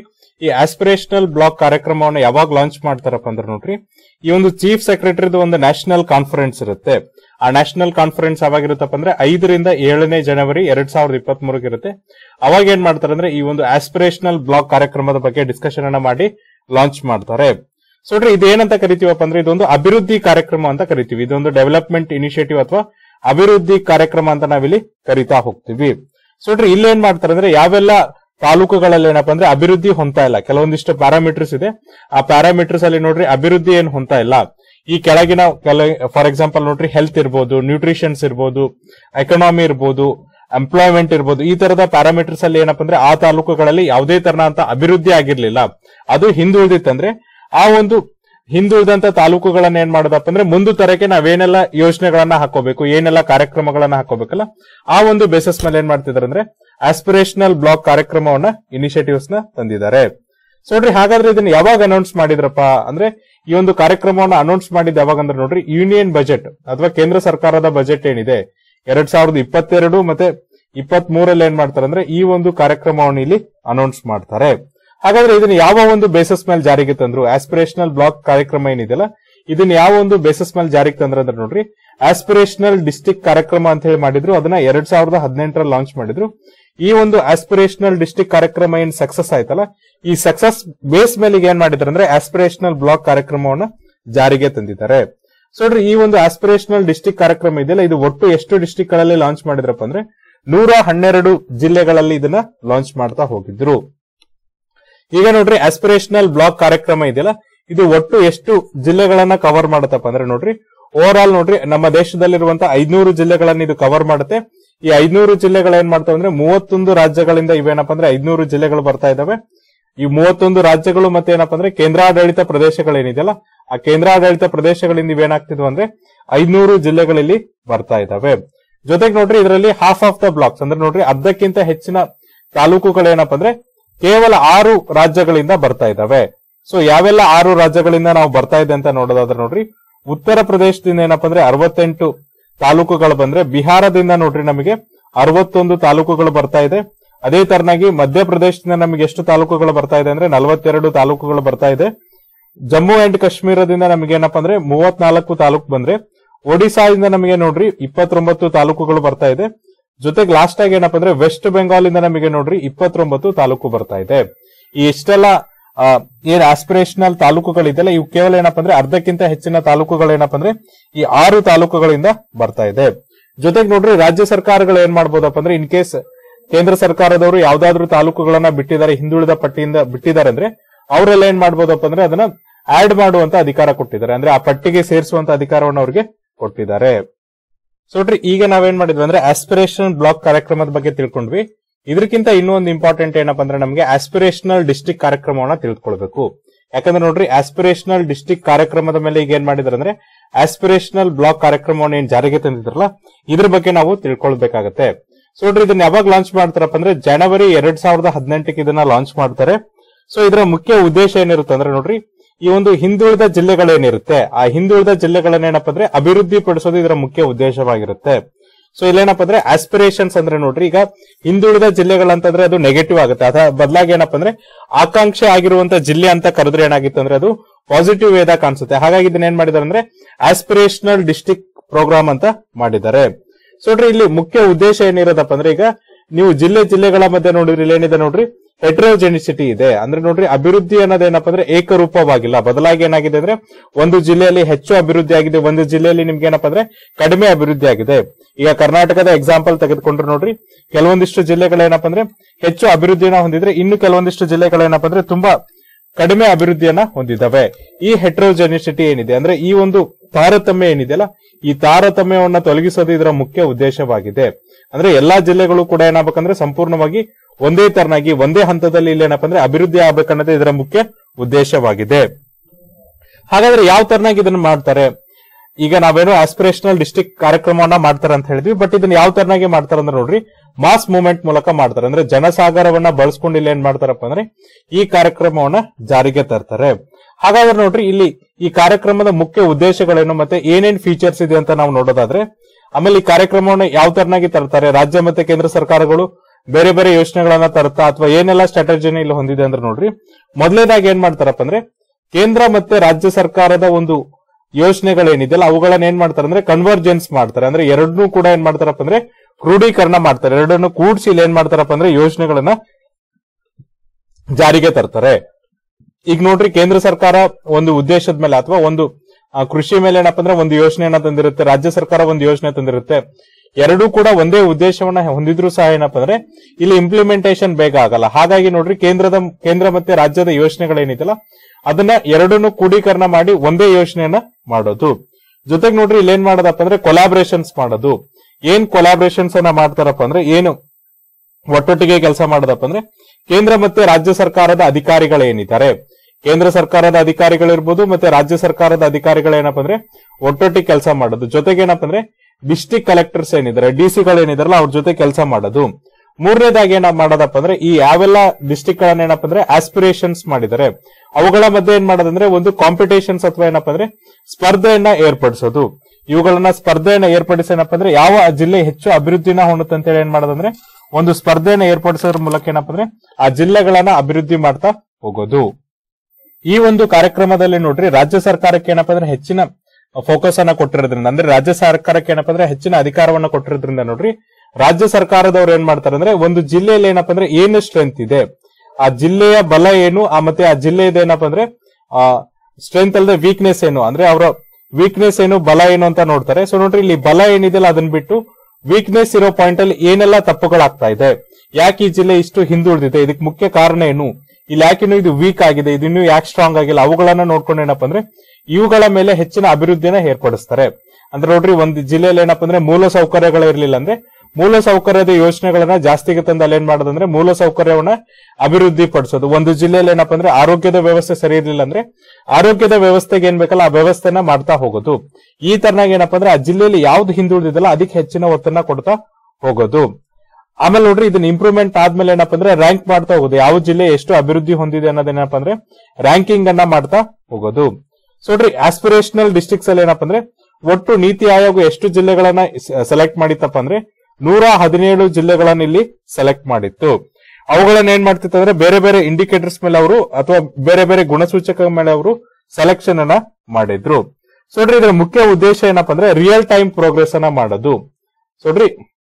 S1: ಈ ಆಸ್ಪಿರೇಷನಲ್ ಬ್ಲಾಕ್ ಕಾರ್ಯಕ್ರಮವನ್ನು ಯಾವಾಗ ಲಾಂಚ್ ಮಾಡ್ತಾರಪ್ಪ ಅಂದ್ರೆ ನೋಡ್ರಿ ಈ ಒಂದು ಚೀಫ್ ಸೆಕ್ರೆಟರಿದು ಒಂದು ನ್ಯಾಷನಲ್ ಕಾನ್ಫರೆನ್ಸ್ ಇರುತ್ತೆ ಆ ನ್ಯಾಷನಲ್ ಕಾನ್ಫರೆನ್ಸ್ ಯಾವಾಗಿರುತ್ತಪ್ಪ ಅಂದ್ರೆ ಐದರಿಂದ ಏಳನೇ ಜನವರಿ ಎರಡ್ ಸಾವಿರದ ಇಪ್ಪತ್ತ್ ಮೂರಕ್ಕೆ ಇರುತ್ತೆ ಅವಾಗ ಏನ್ ಮಾಡ್ತಾರೆ ಅಂದ್ರೆ ಈ ಒಂದು ಆಸ್ಪಿರೇಷನಲ್ ಬ್ಲಾಕ್ ಕಾರ್ಯಕ್ರಮದ ಬಗ್ಗೆ ಡಿಸ್ಕಷನ್ ಅನ್ನ ಮಾಡಿ ಲಾಂಚ್ ಮಾಡ್ತಾರೆ ಸೊ ನೋಡ್ರಿ ಇದೇನಂತ ಕರಿತೀವಪ್ಪ ಅಂದ್ರೆ ಇದೊಂದು ಅಭಿವೃದ್ಧಿ ಕಾರ್ಯಕ್ರಮ ಅಂತ ಕರಿತೀವಿ ಇದೊಂದು ಡೆವಲಪ್ಮೆಂಟ್ ಇನಿಷಿಯೇಟಿವ್ ಅಥವಾ ಅಭಿವೃದ್ಧಿ ಕಾರ್ಯಕ್ರಮ ಅಂತ ನಾವಿಲ್ಲಿ ಕರಿತಾ ಹೋಗ್ತೀವಿ ಸೊ ನೋಡ್ರಿ ಇಲ್ಲಿ ಏನ್ ಮಾಡ್ತಾರೆ ಅಂದ್ರೆ ಯಾವೆಲ್ಲ ತಾಲೂಕುಗಳಲ್ಲಿ ಏನಪ್ಪ ಅಂದ್ರೆ ಅಭಿವೃದ್ಧಿ ಹೊಂತಾ ಇಲ್ಲ ಕೆಲವೊಂದಿಷ್ಟು ಪ್ಯಾರಾಮೀಟರ್ಸ್ ಇದೆ ಆ ಪ್ಯಾರಾಮೀಟರ್ಸ್ ಅಲ್ಲಿ ನೋಡ್ರಿ ಅಭಿವೃದ್ಧಿ ಏನ್ ಹೊಂತಾ ಇಲ್ಲ ಈ ಕೆಳಗಿನ ಕೆಲ ಫಾರ್ ಎಕ್ಸಾಂಪಲ್ ನೋಡ್ರಿ ಹೆಲ್ತ್ ಇರ್ಬೋದು ನ್ಯೂಟ್ರಿಷನ್ಸ್ ಇರ್ಬೋದು ಎಕನಾಮಿ ಇರ್ಬೋದು ಎಂಪ್ಲಾಯ್ಮೆಂಟ್ ಇರ್ಬೋದು ಈ ತರದ ಪ್ಯಾರಾಮೀಟರ್ಸ್ ಅಲ್ಲಿ ಏನಪ್ಪ ಅಂದ್ರೆ ಆ ತಾಲೂಕುಗಳಲ್ಲಿ ಯಾವುದೇ ತರನಾದಂತ ಅಭಿವೃದ್ಧಿ ಆಗಿರ್ಲಿಲ್ಲ ಅದು ಹಿಂದುಳಿದಿತ್ತಂದ್ರೆ ಆ ಒಂದು ಹಿಂದುಳಿದಂತ ತಾಲೂಕುಗಳನ್ನ ಏನ್ ಮಾಡೋದಪ್ಪ ಅಂದ್ರೆ ಮುಂದು ತರಕ್ಕೆ ನಾವೇನೆಲ್ಲ ಯೋಜನೆಗಳನ್ನ ಹಾಕೋಬೇಕು ಏನೆಲ್ಲ ಕಾರ್ಯಕ್ರಮಗಳನ್ನ ಹಾಕೋಬೇಕಲ್ಲ ಆ ಒಂದು ಬೇಸಿಸ್ ಮೇಲೆ ಏನ್ ಮಾಡ್ತಿದಾರೆ ಅಂದ್ರೆ ಆಸ್ಪಿರೇಷನಲ್ ಬ್ಲಾಕ್ ಕಾರ್ಯಕ್ರಮವನ್ನ ಇನಿಷಿಯೇಟಿವ್ಸ್ ನ ತಂದಿದ್ದಾರೆ ಸೊ ನೋಡ್ರಿ ಹಾಗಾದ್ರೆ ಇದನ್ನ ಯಾವಾಗ ಅನೌನ್ಸ್ ಮಾಡಿದ್ರಪ್ಪ ಅಂದ್ರೆ ಈ ಒಂದು ಕಾರ್ಯಕ್ರಮವನ್ನ ಅನೌನ್ಸ್ ಮಾಡಿದ್ ಯಾವಾಗ ಅಂದ್ರೆ ನೋಡ್ರಿ ಯೂನಿಯನ್ ಬಜೆಟ್ ಅಥವಾ ಕೇಂದ್ರ ಸರ್ಕಾರದ ಬಜೆಟ್ ಏನಿದೆ ಎರಡ್ ಸಾವಿರದ ಇಪ್ಪತ್ತೆರಡು ಮತ್ತೆ ಇಪ್ಪತ್ತ್ ಮೂರಲ್ಲಿ ಏನ್ ಮಾಡ್ತಾರೆ ಅಂದ್ರೆ ಈ ಒಂದು ಕಾರ್ಯಕ್ರಮವನ್ನು ಇಲ್ಲಿ ಅನೌನ್ಸ್ ಮಾಡ್ತಾರೆ ಹಾಗಾದ್ರೆ ಇದನ್ನ ಯಾವ ಒಂದು ಬೇಸಿಸ್ ಮೇಲೆ ಜಾರಿಗೆ ತಂದ್ರು ಆಸ್ಪಿರೇಷನಲ್ ಬ್ಲಾಕ್ ಕಾರ್ಯಕ್ರಮ ಏನಿದೆಯಲ್ಲ ಇದನ್ನ ಯಾವ ಒಂದು ಬೇಸಿಸ್ ಮೇಲೆ ಜಾರಿಗೆ ತಂದ್ರ ಅಂದ್ರೆ ನೋಡ್ರಿ ಆಸ್ಪಿರೇಷನಲ್ ಡಿಸ್ಟಿಕ್ ಕಾರ್ಯಕ್ರಮ ಅಂತ ಹೇಳಿ ಮಾಡಿದ್ರು ಅದನ್ನ ಎರಡ್ ಸಾವಿರದ ಹದಿನೆಂಟರಲ್ಲಿ ಲಾಂಚ್ ಮಾಡಿದ್ರು ಈ ಒಂದು ಆಸ್ಪಿರೇಷನಲ್ ಡಿಸ್ಟಿಕ್ ಕಾರ್ಯಕ್ರಮ ಏನ್ ಸಕ್ಸಸ್ ಆಯ್ತಲ್ಲ ಈ ಸಕ್ಸಸ್ ಬೇಸ್ ಮೇಲೆ ಈಗ ಏನ್ ಮಾಡಿದ್ದಾರೆ ಅಂದ್ರೆ ಆಸ್ಪಿರೇಷನಲ್ ಬ್ಲಾಕ್ ಕಾರ್ಯಕ್ರಮವನ್ನ ಜಾರಿಗೆ ತಂದಿದ್ದಾರೆ ಸೊ ನೋಡ್ರಿ ಈ ಒಂದು ಆಸ್ಪಿರೇಷನಲ್ ಡಿಸ್ಟಿಕ್ ಕಾರ್ಯಕ್ರಮ ಇದೆಯಲ್ಲ ಇದು ಒಟ್ಟು ಎಷ್ಟು ಡಿಸ್ಟಿಕ್ ಗಳಲ್ಲಿ ಲಾಂಚ್ ಮಾಡಿದ್ರಪ್ಪ ಅಂದ್ರೆ ನೂರ ಹನ್ನೆರಡು ಜಿಲ್ಲೆಗಳಲ್ಲಿ ಇದನ್ನ ಲಾಂಚ್ ಮಾಡ್ತಾ ಹೋಗಿದ್ರು ಈಗ ನೋಡ್ರಿ ಆಸ್ಪಿರೇಷನಲ್ ಬ್ಲಾಕ್ ಕಾರ್ಯಕ್ರಮ ಇದೆಯಲ್ಲ ಇದು ಒಟ್ಟು ಎಷ್ಟು ಜಿಲ್ಲೆಗಳನ್ನ ಕವರ್ ಮಾಡುತ್ತಪ್ಪ ಅಂದ್ರೆ ನೋಡ್ರಿ ಓವರ್ ಆಲ್ ನೋಡ್ರಿ ನಮ್ಮ ದೇಶದಲ್ಲಿರುವಂತಹ ಐದ್ನೂರು ಜಿಲ್ಲೆಗಳನ್ನ ಇದು ಕವರ್ ಮಾಡುತ್ತೆ ಈ ಐದ್ನೂರು ಜಿಲ್ಲೆಗಳು ಏನ್ ಮಾಡ್ತಾವೆ ಅಂದ್ರೆ ಮೂವತ್ತೊಂದು ರಾಜ್ಯಗಳಿಂದ ಇವೇನಪ್ಪ ಅಂದ್ರೆ ಐದ್ನೂರು ಜಿಲ್ಲೆಗಳು ಬರ್ತಾ ಇದಾವೆ ಈ ಮೂವತ್ತೊಂದು ರಾಜ್ಯಗಳು ಮತ್ತೆ ಏನಪ್ಪ ಅಂದ್ರೆ ಕೇಂದ್ರಾಡಳಿತ ಪ್ರದೇಶಗಳೇನಿದೆಯಲ್ಲ ಆ ಕೇಂದ್ರಾಡಳಿತ ಪ್ರದೇಶಗಳಿಂದ ಇವೇನಾಗ್ತಿದ್ವು ಅಂದ್ರೆ ಐದ್ನೂರು ಜಿಲ್ಲೆಗಳಲ್ಲಿ ಬರ್ತಾ ಇದಾವೆ ಜೊತೆಗೆ ನೋಡ್ರಿ ಇದರಲ್ಲಿ ಹಾಫ್ ಆಫ್ ದ ಬ್ಲಾಕ್ಸ್ ಅಂದ್ರೆ ನೋಡ್ರಿ ಅರ್ಧಕ್ಕಿಂತ ಹೆಚ್ಚಿನ ತಾಲೂಕುಗಳೇನಪ್ಪ ಅಂದ್ರೆ ಕೇವಲ ಆರು ರಾಜ್ಯಗಳಿಂದ ಬರ್ತಾ ಇದಾವೆ ಸೊ ಯಾವೆಲ್ಲ ಆರು ರಾಜ್ಯಗಳಿಂದ ನಾವು ಬರ್ತಾ ಇದೆ ಅಂತ ನೋಡೋದಾದ್ರೆ ನೋಡ್ರಿ ಉತ್ತರ ಪ್ರದೇಶದಿಂದ ಏನಪ್ಪಾ ಅಂದ್ರೆ ಅರವತ್ತೆಂಟು ತಾಲೂಕುಗಳು ಬಂದ್ರೆ ಬಿಹಾರದಿಂದ ನೋಡ್ರಿ ನಮಗೆ ಅರವತ್ತೊಂದು ತಾಲೂಕುಗಳು ಬರ್ತಾ ಇದೆ ಅದೇ ತರನಾಗಿ ಮಧ್ಯಪ್ರದೇಶದಿಂದ ನಮಗೆ ಎಷ್ಟು ತಾಲೂಕುಗಳು ಬರ್ತಾ ಇದೆ ಅಂದ್ರೆ ನಲವತ್ತೆರಡು ತಾಲೂಕುಗಳು ಬರ್ತಾ ಇದೆ ಜಮ್ಮು ಅಂಡ್ ಕಾಶ್ಮೀರದಿಂದ ನಮಗೆ ಏನಪ್ಪಾ ಅಂದ್ರೆ ಮೂವತ್ನಾಲ್ಕು ತಾಲೂಕು ಬಂದ್ರೆ ಒಡಿಶಾದಿಂದ ನಮಗೆ ನೋಡ್ರಿ ಇಪ್ಪತ್ತೊಂಬತ್ತು ತಾಲೂಕುಗಳು ಬರ್ತಾ ಇದೆ ಜೊತೆಗೆ ಲಾಸ್ಟ್ ಆಗಿ ಏನಪ್ಪಾ ಅಂದ್ರೆ ವೆಸ್ಟ್ ಬೆಂಗಾಲ್ ಇಂದ ನಮಗೆ ನೋಡ್ರಿ ಇಪ್ಪತ್ತೊಂಬತ್ತು ತಾಲೂಕು ಬರ್ತಾ ಇದೆ ಈ ಇಷ್ಟೆಲ್ಲ ಆ, ಏನ್ ಆಸ್ಪಿರೇಷನಲ್ ತಾಲೂಕುಗಳಿದೆಯಲ್ಲ ಇವು ಕೇವಲ ಏನಪ್ಪಾ ಅಂದ್ರೆ ಅರ್ಧಕ್ಕಿಂತ ಹೆಚ್ಚಿನ ತಾಲೂಕುಗಳು ಏನಪ್ಪಾ ಅಂದ್ರೆ ಈ ಆರು ತಾಲೂಕುಗಳಿಂದ ಬರ್ತಾ ಇದೆ ಜೊತೆಗೆ ನೋಡ್ರಿ ರಾಜ್ಯ ಸರ್ಕಾರಗಳು ಏನ್ ಮಾಡ್ಬೋದಪ್ಪ ಅಂದ್ರೆ ಇನ್ ಕೇಸ್ ಕೇಂದ್ರ ಸರ್ಕಾರದವರು ಯಾವ್ದಾದ್ರು ತಾಲೂಕುಗಳನ್ನ ಬಿಟ್ಟಿದ್ದಾರೆ ಹಿಂದುಳಿದ ಪಟ್ಟಿಯಿಂದ ಬಿಟ್ಟಿದ್ದಾರೆ ಅಂದ್ರೆ ಅವರೆಲ್ಲ ಏನ್ ಮಾಡ್ಬೋದಪ್ಪ ಅಂದ್ರೆ ಅದನ್ನ ಆಡ್ ಮಾಡುವಂತ ಅಧಿಕಾರ ಕೊಟ್ಟಿದ್ದಾರೆ ಅಂದ್ರೆ ಆ ಪಟ್ಟಿಗೆ ಸೇರಿಸುವಂತ ಅಧಿಕಾರವನ್ನು ಅವ್ರಿಗೆ ಕೊಟ್ಟಿದ್ದಾರೆ ಸೊ ನೋಡ್ರಿ ಈಗ ನಾವೇನ್ ಮಾಡಿದ್ವಿ ಅಂದ್ರೆ ಆಸ್ಪಿರೇಷನ್ ಬ್ಲಾಕ್ ಕಾರ್ಯಕ್ರಮದ ಬಗ್ಗೆ ತಿಳ್ಕೊಂಡ್ವಿ ಇದಕ್ಕಿಂತ ಇನ್ನೂ ಒಂದು ಇಂಪಾರ್ಟೆಂಟ್ ಏನಪ್ಪಾ ಅಂದ್ರೆ ನಮಗೆ ಆಸ್ಪಿರೇಷನಲ್ ಡಿಸ್ಟಿಕ್ ಕಾರ್ಯಕ್ರಮವನ್ನ ತಿಳ್ಕೊಳ್ಬೇಕು ಯಾಕಂದ್ರೆ ನೋಡ್ರಿ ಆಸ್ಪಿರೇಷನಲ್ ಡಿಸ್ಟಿಕ್ ಕಾರ್ಯಕ್ರಮದ ಮೇಲೆ ಈಗ ಏನ್ ಮಾಡಿದಾರೆ ಅಂದ್ರೆ ಆಸ್ಪಿರೇಷನಲ್ ಬ್ಲಾಕ್ ಕಾರ್ಯಕ್ರಮವನ್ನು ಏನ್ ಜಾರಿಗೆ ತಂದಿದ್ರಲ್ಲ ಇದ್ರ ಬಗ್ಗೆ ನಾವು ತಿಳ್ಕೊಳ್ಬೇಕಾಗತ್ತೆ ಸೊ ನೋಡ್ರಿ ಇದನ್ನ ಯಾವಾಗ ಲಾಂಚ್ ಮಾಡ್ತಾರಪ್ಪ ಅಂದ್ರೆ ಜನವರಿ ಎರಡ್ ಸಾವಿರದ ಹದಿನೆಂಟಕ್ಕೆ ಇದನ್ನ ಲಾಂಚ್ ಮಾಡ್ತಾರೆ ಸೊ ಇದರ ಮುಖ್ಯ ಉದ್ದೇಶ ಏನಿರುತ್ತೆ ಅಂದ್ರೆ ನೋಡ್ರಿ ಈ ಒಂದು ಹಿಂದುಳಿದ ಜಿಲ್ಲೆಗಳೇನಿರುತ್ತೆ ಆ ಹಿಂದುಳಿದ ಜಿಲ್ಲೆಗಳನ್ನ ಏನಪ್ಪ ಅಂದ್ರೆ ಅಭಿವೃದ್ಧಿ ಪಡಿಸೋದು ಇದರ ಮುಖ್ಯ ಉದ್ದೇಶವಾಗಿರುತ್ತೆ ಸೊ ಇಲ್ಲೇನಪ್ಪ ಅಂದ್ರೆ ಆಸ್ಪಿರೇಷನ್ಸ್ ಅಂದ್ರೆ ನೋಡ್ರಿ ಈಗ ಹಿಂದುಳಿದ ಜಿಲ್ಲೆಗಳಂತಂದ್ರೆ ಅದು ನೆಗೆಟಿವ್ ಆಗುತ್ತೆ ಅದ ಬದಲಾಗಿ ಏನಪ್ಪ ಅಂದ್ರೆ ಆಕಾಂಕ್ಷೆ ಆಗಿರುವಂತ ಜಿಲ್ಲೆ ಅಂತ ಕರೆದ್ರೆ ಏನಾಗಿತ್ತು ಅಂದ್ರೆ ಅದು ಪಾಸಿಟಿವ್ ವೇದ ಕಾಣಿಸುತ್ತೆ ಹಾಗಾಗಿ ಇದನ್ನ ಏನ್ ಮಾಡಿದಾರೆ ಅಂದ್ರೆ ಆಸ್ಪಿರೇಷನಲ್ ಡಿಸ್ಟಿಕ್ ಪ್ರೋಗ್ರಾಮ್ ಅಂತ ಮಾಡಿದ್ದಾರೆ ಸೊ ನೋಡ್ರಿ ಇಲ್ಲಿ ಮುಖ್ಯ ಉದ್ದೇಶ ಏನಿರೋದಪ್ಪ ಅಂದ್ರೆ ಈಗ ನೀವು ಜಿಲ್ಲೆ ಜಿಲ್ಲೆಗಳ ಮಧ್ಯೆ ನೋಡಿದ್ರಿ ಇಲ್ಲಿ ಏನಿದೆ ನೋಡ್ರಿ ಹೆಟ್ರೋಜೆನಿಸಿಟಿ ಇದೆ ಅಂದ್ರೆ ನೋಡ್ರಿ ಅಭಿವೃದ್ಧಿ ಅನ್ನೋದೇನಪ್ಪ ಅಂದ್ರೆ ಏಕರೂಪವಾಗಿಲ್ಲ ಬದಲಾಗಿ ಏನಾಗಿದೆ ಅಂದ್ರೆ ಒಂದು ಜಿಲ್ಲೆಯಲ್ಲಿ ಹೆಚ್ಚು ಅಭಿವೃದ್ಧಿ ಆಗಿದೆ ಒಂದು ಜಿಲ್ಲೆಯಲ್ಲಿ ನಿಮ್ಗೆ ಏನಪ್ಪ ಅಂದ್ರೆ ಕಡಿಮೆ ಅಭಿವೃದ್ಧಿ ಆಗಿದೆ ಈಗ ಕರ್ನಾಟಕದ ಎಕ್ಸಾಂಪಲ್ ತೆಗೆದುಕೊಂಡ್ರೆ ನೋಡ್ರಿ ಕೆಲವೊಂದಿಷ್ಟು ಜಿಲ್ಲೆಗಳೇನಪ್ಪ ಅಂದ್ರೆ ಹೆಚ್ಚು ಅಭಿವೃದ್ಧಿಯನ್ನ ಹೊಂದಿದ್ರೆ ಇನ್ನು ಕೆಲವೊಂದಿಷ್ಟು ಜಿಲ್ಲೆಗಳೇನಪ್ಪ ಅಂದ್ರೆ ತುಂಬಾ ಕಡಿಮೆ ಅಭಿವೃದ್ಧಿಯನ್ನ ಹೊಂದಿದ್ದಾವೆ ಈ ಹೆಟ್ರೋಜೆನಿಸಿಟಿ ಏನಿದೆ ಅಂದ್ರೆ ಈ ಒಂದು ತಾರತಮ್ಯ ಏನಿದೆಯಲ್ಲ ಈ ತಾರತಮ್ಯವನ್ನ ತೊಲಗಿಸೋದು ಇದರ ಮುಖ್ಯ ಉದ್ದೇಶವಾಗಿದೆ ಅಂದ್ರೆ ಎಲ್ಲಾ ಜಿಲ್ಲೆಗಳು ಕೂಡ ಏನಾಗಬೇಕಂದ್ರೆ ಸಂಪೂರ್ಣವಾಗಿ ಒಂದೇ ತರನಾಗಿ ಒಂದೇ ಹಂತದಲ್ಲಿ ಇಲ್ಲಿ ಏನಪ್ಪ ಅಂದ್ರೆ ಅಭಿವೃದ್ಧಿ ಆಗ್ಬೇಕನ್ನೋದೇ ಇದರ ಮುಖ್ಯ ಉದ್ದೇಶವಾಗಿದೆ ಹಾಗಾದ್ರೆ ಯಾವ ತರನಾಗಿ ಇದನ್ನ ಮಾಡ್ತಾರೆ ಈಗ ನಾವೇನೋ ಆಸ್ಪಿರೇಷನಲ್ ಡಿಸ್ಟಿಕ್ ಕಾರ್ಯಕ್ರಮವನ್ನ ಮಾಡ್ತಾರೆ ಅಂತ ಹೇಳಿದ್ವಿ ಬಟ್ ಇದನ್ನ ಯಾವ ತರನಾಗಿ ಮಾಡ್ತಾರೆ ಅಂದ್ರೆ ನೋಡ್ರಿ ಮಾಸ್ ಮೂವ್ಮೆಂಟ್ ಮೂಲಕ ಮಾಡ್ತಾರೆ ಅಂದ್ರೆ ಜನಸಾಗರವನ್ನ ಬಳಸ್ಕೊಂಡು ಇಲ್ಲಿ ಏನ್ ಮಾಡ್ತಾರಪ್ಪ ಅಂದ್ರೆ ಈ ಕಾರ್ಯಕ್ರಮವನ್ನ ಜಾರಿಗೆ ತರ್ತಾರೆ ಹಾಗಾದ್ರೆ ನೋಡ್ರಿ ಇಲ್ಲಿ ಈ ಕಾರ್ಯಕ್ರಮದ ಮುಖ್ಯ ಉದ್ದೇಶಗಳೇನು ಮತ್ತೆ ಏನೇನ್ ಫೀಚರ್ಸ್ ಇದೆ ಅಂತ ನಾವು ನೋಡೋದಾದ್ರೆ ಆಮೇಲೆ ಈ ಕಾರ್ಯಕ್ರಮವನ್ನು ಯಾವ ತರನಾಗಿ ತರ್ತಾರೆ ರಾಜ್ಯ ಮತ್ತೆ ಕೇಂದ್ರ ಸರ್ಕಾರಗಳು ಬೇರೆ ಬೇರೆ ಯೋಜನೆಗಳನ್ನ ತರುತ್ತಾ ಅಥವಾ ಏನೆಲ್ಲ ಸ್ಟ್ರಾಟಜಿನ ಇಲ್ಲಿ ಹೊಂದಿದೆ ಅಂದ್ರೆ ನೋಡ್ರಿ ಮೊದಲನೇದಾಗಿ ಏನ್ ಮಾಡ್ತಾರಪ್ಪ ಅಂದ್ರೆ ಕೇಂದ್ರ ಮತ್ತೆ ರಾಜ್ಯ ಸರ್ಕಾರದ ಒಂದು ಯೋಜನೆಗಳೇನಿದೆಯಲ್ಲ ಅವುಗಳನ್ನ ಏನ್ ಮಾಡ್ತಾರೆ ಅಂದ್ರೆ ಕನ್ವರ್ಜೆನ್ಸ್ ಮಾಡ್ತಾರೆ ಅಂದ್ರೆ ಎರಡನ್ನೂ ಕೂಡ ಏನ್ ಮಾಡ್ತಾರಪ್ಪ ಅಂದ್ರೆ ಕ್ರೋಢೀಕರಣ ಮಾಡ್ತಾರೆ ಎರಡನ್ನು ಕೂಡಿಸಿ ಇಲ್ಲಿ ಏನ್ ಮಾಡ್ತಾರಪ್ಪ ಅಂದ್ರೆ ಯೋಜನೆಗಳನ್ನ ಜಾರಿಗೆ ತರ್ತಾರೆ ಈಗ ನೋಡ್ರಿ ಕೇಂದ್ರ ಸರ್ಕಾರ ಒಂದು ಉದ್ದೇಶದ ಮೇಲೆ ಅಥವಾ ಒಂದು ಆ, ಕೃಷಿ ಮೇಲೆ ಏನಪ್ಪ ಅಂದ್ರೆ ಒಂದು ಯೋಜನೆಯನ್ನ ತಂದಿರುತ್ತೆ ರಾಜ್ಯ ಸರ್ಕಾರ ಒಂದು ಯೋಜನೆ ತಂದಿರುತ್ತೆ ಎರಡೂ ಕೂಡ ಒಂದೇ ಉದ್ದೇಶವನ್ನ ಹೊಂದಿದ್ರು ಸಹ ಏನಪ್ಪ ಅಂದ್ರೆ ಇಲ್ಲಿ ಇಂಪ್ಲಿಮೆಂಟೇಷನ್ ಬೇಗ ಆಗಲ್ಲ ಹಾಗಾಗಿ ನೋಡ್ರಿ ಕೇಂದ್ರದ ಕೇಂದ್ರ ಮತ್ತೆ ರಾಜ್ಯದ ಯೋಜನೆಗಳೇನಿದೆಯಲ್ಲ ಅದನ್ನ ಎರಡನ್ನು ಕೂಡೀಕರಣ ಮಾಡಿ ಒಂದೇ ಯೋಜನೆಯನ್ನ ಮಾಡೋದು ಜೊತೆಗೆ ನೋಡ್ರಿ ಇಲ್ಲಿ ಏನ್ ಮಾಡೋದಪ್ಪ ಅಂದ್ರೆ ಕೊಲಾಬ್ರೇಷನ್ಸ್ ಮಾಡೋದು ಏನ್ ಕೊಲಾಬ್ರೇಷನ್ಸ್ ಅನ್ನ ಮಾಡ್ತಾರಪ್ಪ ಅಂದ್ರೆ ಏನು ಒಟ್ಟೊಟ್ಟಿಗೆ ಕೆಲಸ ಮಾಡೋದಪ್ಪ ಅಂದ್ರೆ ಕೇಂದ್ರ ಮತ್ತೆ ರಾಜ್ಯ ಸರ್ಕಾರದ ಅಧಿಕಾರಿಗಳೇನಿದ್ದಾರೆ ಕೇಂದ್ರ ಸರ್ಕಾರದ ಅಧಿಕಾರಿಗಳಿರ್ಬೋದು ಮತ್ತೆ ರಾಜ್ಯ ಸರ್ಕಾರದ ಅಧಿಕಾರಿಗಳೇನಪ್ಪ ಅಂದ್ರೆ ಒಟ್ಟೊಟ್ಟಿಗೆ ಕೆಲಸ ಮಾಡೋದು ಜೊತೆಗೆ ಏನಪ್ಪ ಅಂದ್ರೆ ಡಿಸ್ಟಿಕ್ ಕಲೆಕ್ಟರ್ಸ್ ಏನಿದ್ದಾರೆ ಡಿ ಸಿಗಳೇನಿದಾರಲ್ಲ ಅವ್ರ ಜೊತೆ ಕೆಲಸ ಮಾಡೋದು ಮೂರನೇದಾಗಿ ಏನ ಮಾಡೋದಪ್ಪ ಅಂದ್ರೆ ಈ ಯಾವೆಲ್ಲ ಡಿಸ್ಟಿಕ್ ಗಳನ್ನ ಏನಪ್ಪ ಅಂದ್ರೆ ಆಸ್ಪಿರೇಷನ್ಸ್ ಮಾಡಿದ್ದಾರೆ ಅವುಗಳ ಮಧ್ಯೆ ಏನ್ ಮಾಡೋದಂದ್ರೆ ಒಂದು ಕಾಂಪಿಟೇಷನ್ಸ್ ಅಥವಾ ಏನಪ್ಪ ಅಂದ್ರೆ ಸ್ಪರ್ಧೆಯನ್ನ ಏರ್ಪಡಿಸೋದು ಇವುಗಳನ್ನ ಸ್ಪರ್ಧೆಯನ್ನ ಏರ್ಪಡಿಸಿ ಏನಪ್ಪ ಅಂದ್ರೆ ಯಾವ ಜಿಲ್ಲೆ ಹೆಚ್ಚು ಅಭಿವೃದ್ಧಿನ ಹೊಂದುತ್ತೆ ಅಂತ ಹೇಳಿ ಏನ್ ಮಾಡೋದಂದ್ರೆ ಒಂದು ಸ್ಪರ್ಧೆಯನ್ನ ಏರ್ಪಡಿಸೋದ್ರ ಮೂಲಕ ಏನಪ್ಪ ಅಂದ್ರೆ ಆ ಜಿಲ್ಲೆಗಳನ್ನ ಅಭಿವೃದ್ಧಿ ಮಾಡ್ತಾ ಹೋಗೋದು ಈ ಒಂದು ಕಾರ್ಯಕ್ರಮದಲ್ಲಿ ನೋಡ್ರಿ ರಾಜ್ಯ ಸರ್ಕಾರಕ್ಕೆ ಏನಪ್ಪ ಅಂದ್ರೆ ಹೆಚ್ಚಿನ ಫೋಕಸ್ ಅನ್ನ ಕೊಟ್ಟಿರೋದ್ರಿಂದ ಅಂದ್ರೆ ರಾಜ್ಯ ಸರ್ಕಾರಕ್ಕೆ ಏನಪ್ಪ ಅಂದ್ರೆ ಹೆಚ್ಚಿನ ಅಧಿಕಾರವನ್ನ ಕೊಟ್ಟಿರೋದ್ರಿಂದ ನೋಡ್ರಿ ರಾಜ್ಯ ಸರ್ಕಾರದವ್ರು ಏನ್ ಮಾಡ್ತಾರೆ ಅಂದ್ರೆ ಒಂದು ಜಿಲ್ಲೆಯಲ್ಲಿ ಏನಪ್ಪ ಅಂದ್ರೆ ಏನು ಸ್ಟ್ರೆಂತ್ ಇದೆ ಆ ಜಿಲ್ಲೆಯ ಬಲ ಏನು ಆ ಮತ್ತೆ ಆ ಜಿಲ್ಲೆಯದ ಏನಪ್ಪ ಅಂದ್ರೆ ಆ ಸ್ಟ್ರೆಂತ್ ಅಲ್ಲದೆ ವೀಕ್ನೆಸ್ ಏನು ಅಂದ್ರೆ ಅವರ ವೀಕ್ನೆಸ್ ಏನು ಬಲ ಏನು ಅಂತ ನೋಡ್ತಾರೆ ಸೊ ನೋಡ್ರಿ ಇಲ್ಲಿ ಬಲ ಏನಿದೆಯಲ್ಲ ಅದನ್ನ ಬಿಟ್ಟು ವೀಕ್ನೆಸ್ ಇರೋ ಪಾಯಿಂಟ್ ಅಲ್ಲಿ ಏನೆಲ್ಲ ತಪ್ಪುಗಳಾಗ್ತಾ ಇದೆ ಯಾಕೆ ಈ ಜಿಲ್ಲೆ ಇಷ್ಟು ಹಿಂದುಳಿದಿದೆ ಇದಕ್ಕೆ ಮುಖ್ಯ ಕಾರಣ ಏನು ಇಲ್ಲಿ ಯಾಕಿನ್ನು ಇದು ವೀಕ್ ಆಗಿದೆ ಇದು ಇನ್ನೂ ಯಾಕೆ ಸ್ಟ್ರಾಂಗ್ ಆಗಿಲ್ಲ ಅವುಗಳನ್ನ ನೋಡ್ಕೊಂಡು ಏನಪ್ಪ ಅಂದ್ರೆ ಇವುಗಳ ಮೇಲೆ ಹೆಚ್ಚಿನ ಅಭಿವೃದ್ಧಿನ ಏರ್ಪಡಿಸ್ತಾರೆ ಅಂದ್ರೆ ನೋಡ್ರಿ ಒಂದು ಜಿಲ್ಲೆಯಲ್ಲಿ ಏನಪ್ಪ ಅಂದ್ರೆ ಮೂಲ ಸೌಕರ್ಯಗಳು ಇರ್ಲಿಲ್ಲ ಅಂದ್ರೆ ಮೂಲ ಸೌಕರ್ಯದ ಯೋಜನೆಗಳನ್ನ ಜಾಸ್ತಿಗೆ ತಂದು ಅಲ್ಲಿ ಏನ್ ಮಾಡೋದಂದ್ರೆ ಮೂಲ ಸೌಕರ್ಯವನ್ನ ಅಭಿವೃದ್ಧಿ ಪಡಿಸೋದು ಒಂದು ಜಿಲ್ಲೆಯಲ್ಲಿ ಏನಪ್ಪ ಅಂದ್ರೆ ಆರೋಗ್ಯದ ವ್ಯವಸ್ಥೆ ಸರಿ ಇರ್ಲಿಲ್ಲ ಅಂದ್ರೆ ಆರೋಗ್ಯದ ವ್ಯವಸ್ಥೆಗೆ ಏನ್ ಬೇಕಲ್ಲ ಆ ವ್ಯವಸ್ಥೆನ ಮಾಡ್ತಾ ಹೋಗೋದು ಈ ತರನಾಗಿ ಏನಪ್ಪ ಅಂದ್ರೆ ಆ ಜಿಲ್ಲೆಯಲ್ಲಿ ಯಾವ್ದು ಹಿಂದುಳಿದಿದಲ್ಲ ಅದಕ್ಕೆ ಹೆಚ್ಚಿನ ಒತ್ತನ್ನ ಕೊಡ್ತಾ ಹೋಗೋದು ಆಮೇಲೆ ನೋಡ್ರಿ ಇದನ್ನ ಇಂಪ್ರೂವ್ಮೆಂಟ್ ಆದ್ಮೇಲೆ ಏನಪ್ಪ ಅಂದ್ರೆ ರ್ಯಾಂಕ್ ಮಾಡ್ತಾ ಹೋಗೋದು ಯಾವ ಜಿಲ್ಲೆ ಎಷ್ಟು ಅಭಿವೃದ್ಧಿ ಹೊಂದಿದೆ ಅನ್ನೋದೇನಪ್ಪ ಅಂದ್ರೆ ರ್ಯಾಂಕಿಂಗ್ ಅನ್ನ ಮಾಡ್ತಾ ಹೋಗೋದು ಸೊ ನೋಡ್ರಿ ಆಸ್ಪಿರೇಷನಲ್ ಡಿಸ್ಟ್ರಿಕ್ಟ್ಸ್ ಅಲ್ಲಿ ಏನಪ್ಪ ಅಂದ್ರೆ ಒಟ್ಟು ನೀತಿ ಆಯೋಗ ಎಷ್ಟು ಜಿಲ್ಲೆಗಳನ್ನ ಸೆಲೆಕ್ಟ್ ಮಾಡಿತ್ತಪ್ಪ ಅಂದ್ರೆ ನೂರ ಹದಿನೇಳು ಜಿಲ್ಲೆಗಳನ್ನ ಇಲ್ಲಿ ಸೆಲೆಕ್ಟ್ ಮಾಡಿತ್ತು ಅವುಗಳನ್ನ ಏನ್ ಮಾಡ್ತಿತ್ತು ಅಂದ್ರೆ ಬೇರೆ ಬೇರೆ ಇಂಡಿಕೇಟರ್ಸ್ ಮೇಲೆ ಅವರು ಅಥವಾ ಬೇರೆ ಬೇರೆ ಗುಣಸೂಚಕ ಮೇಲೆ ಅವರು ಸೆಲೆಕ್ಷನ್ ಅನ್ನ ಮಾಡಿದ್ರು ಸೊ ನೋಡ್ರಿ ಇದರ ಮುಖ್ಯ ಉದ್ದೇಶ ಏನಪ್ಪ ಅಂದ್ರೆ ರಿಯಲ್ ಟೈಮ್ ಪ್ರೋಗ್ರೆಸ್ ಅನ್ನ ಮಾಡೋದು ಸೊ ನೋಡ್ರಿ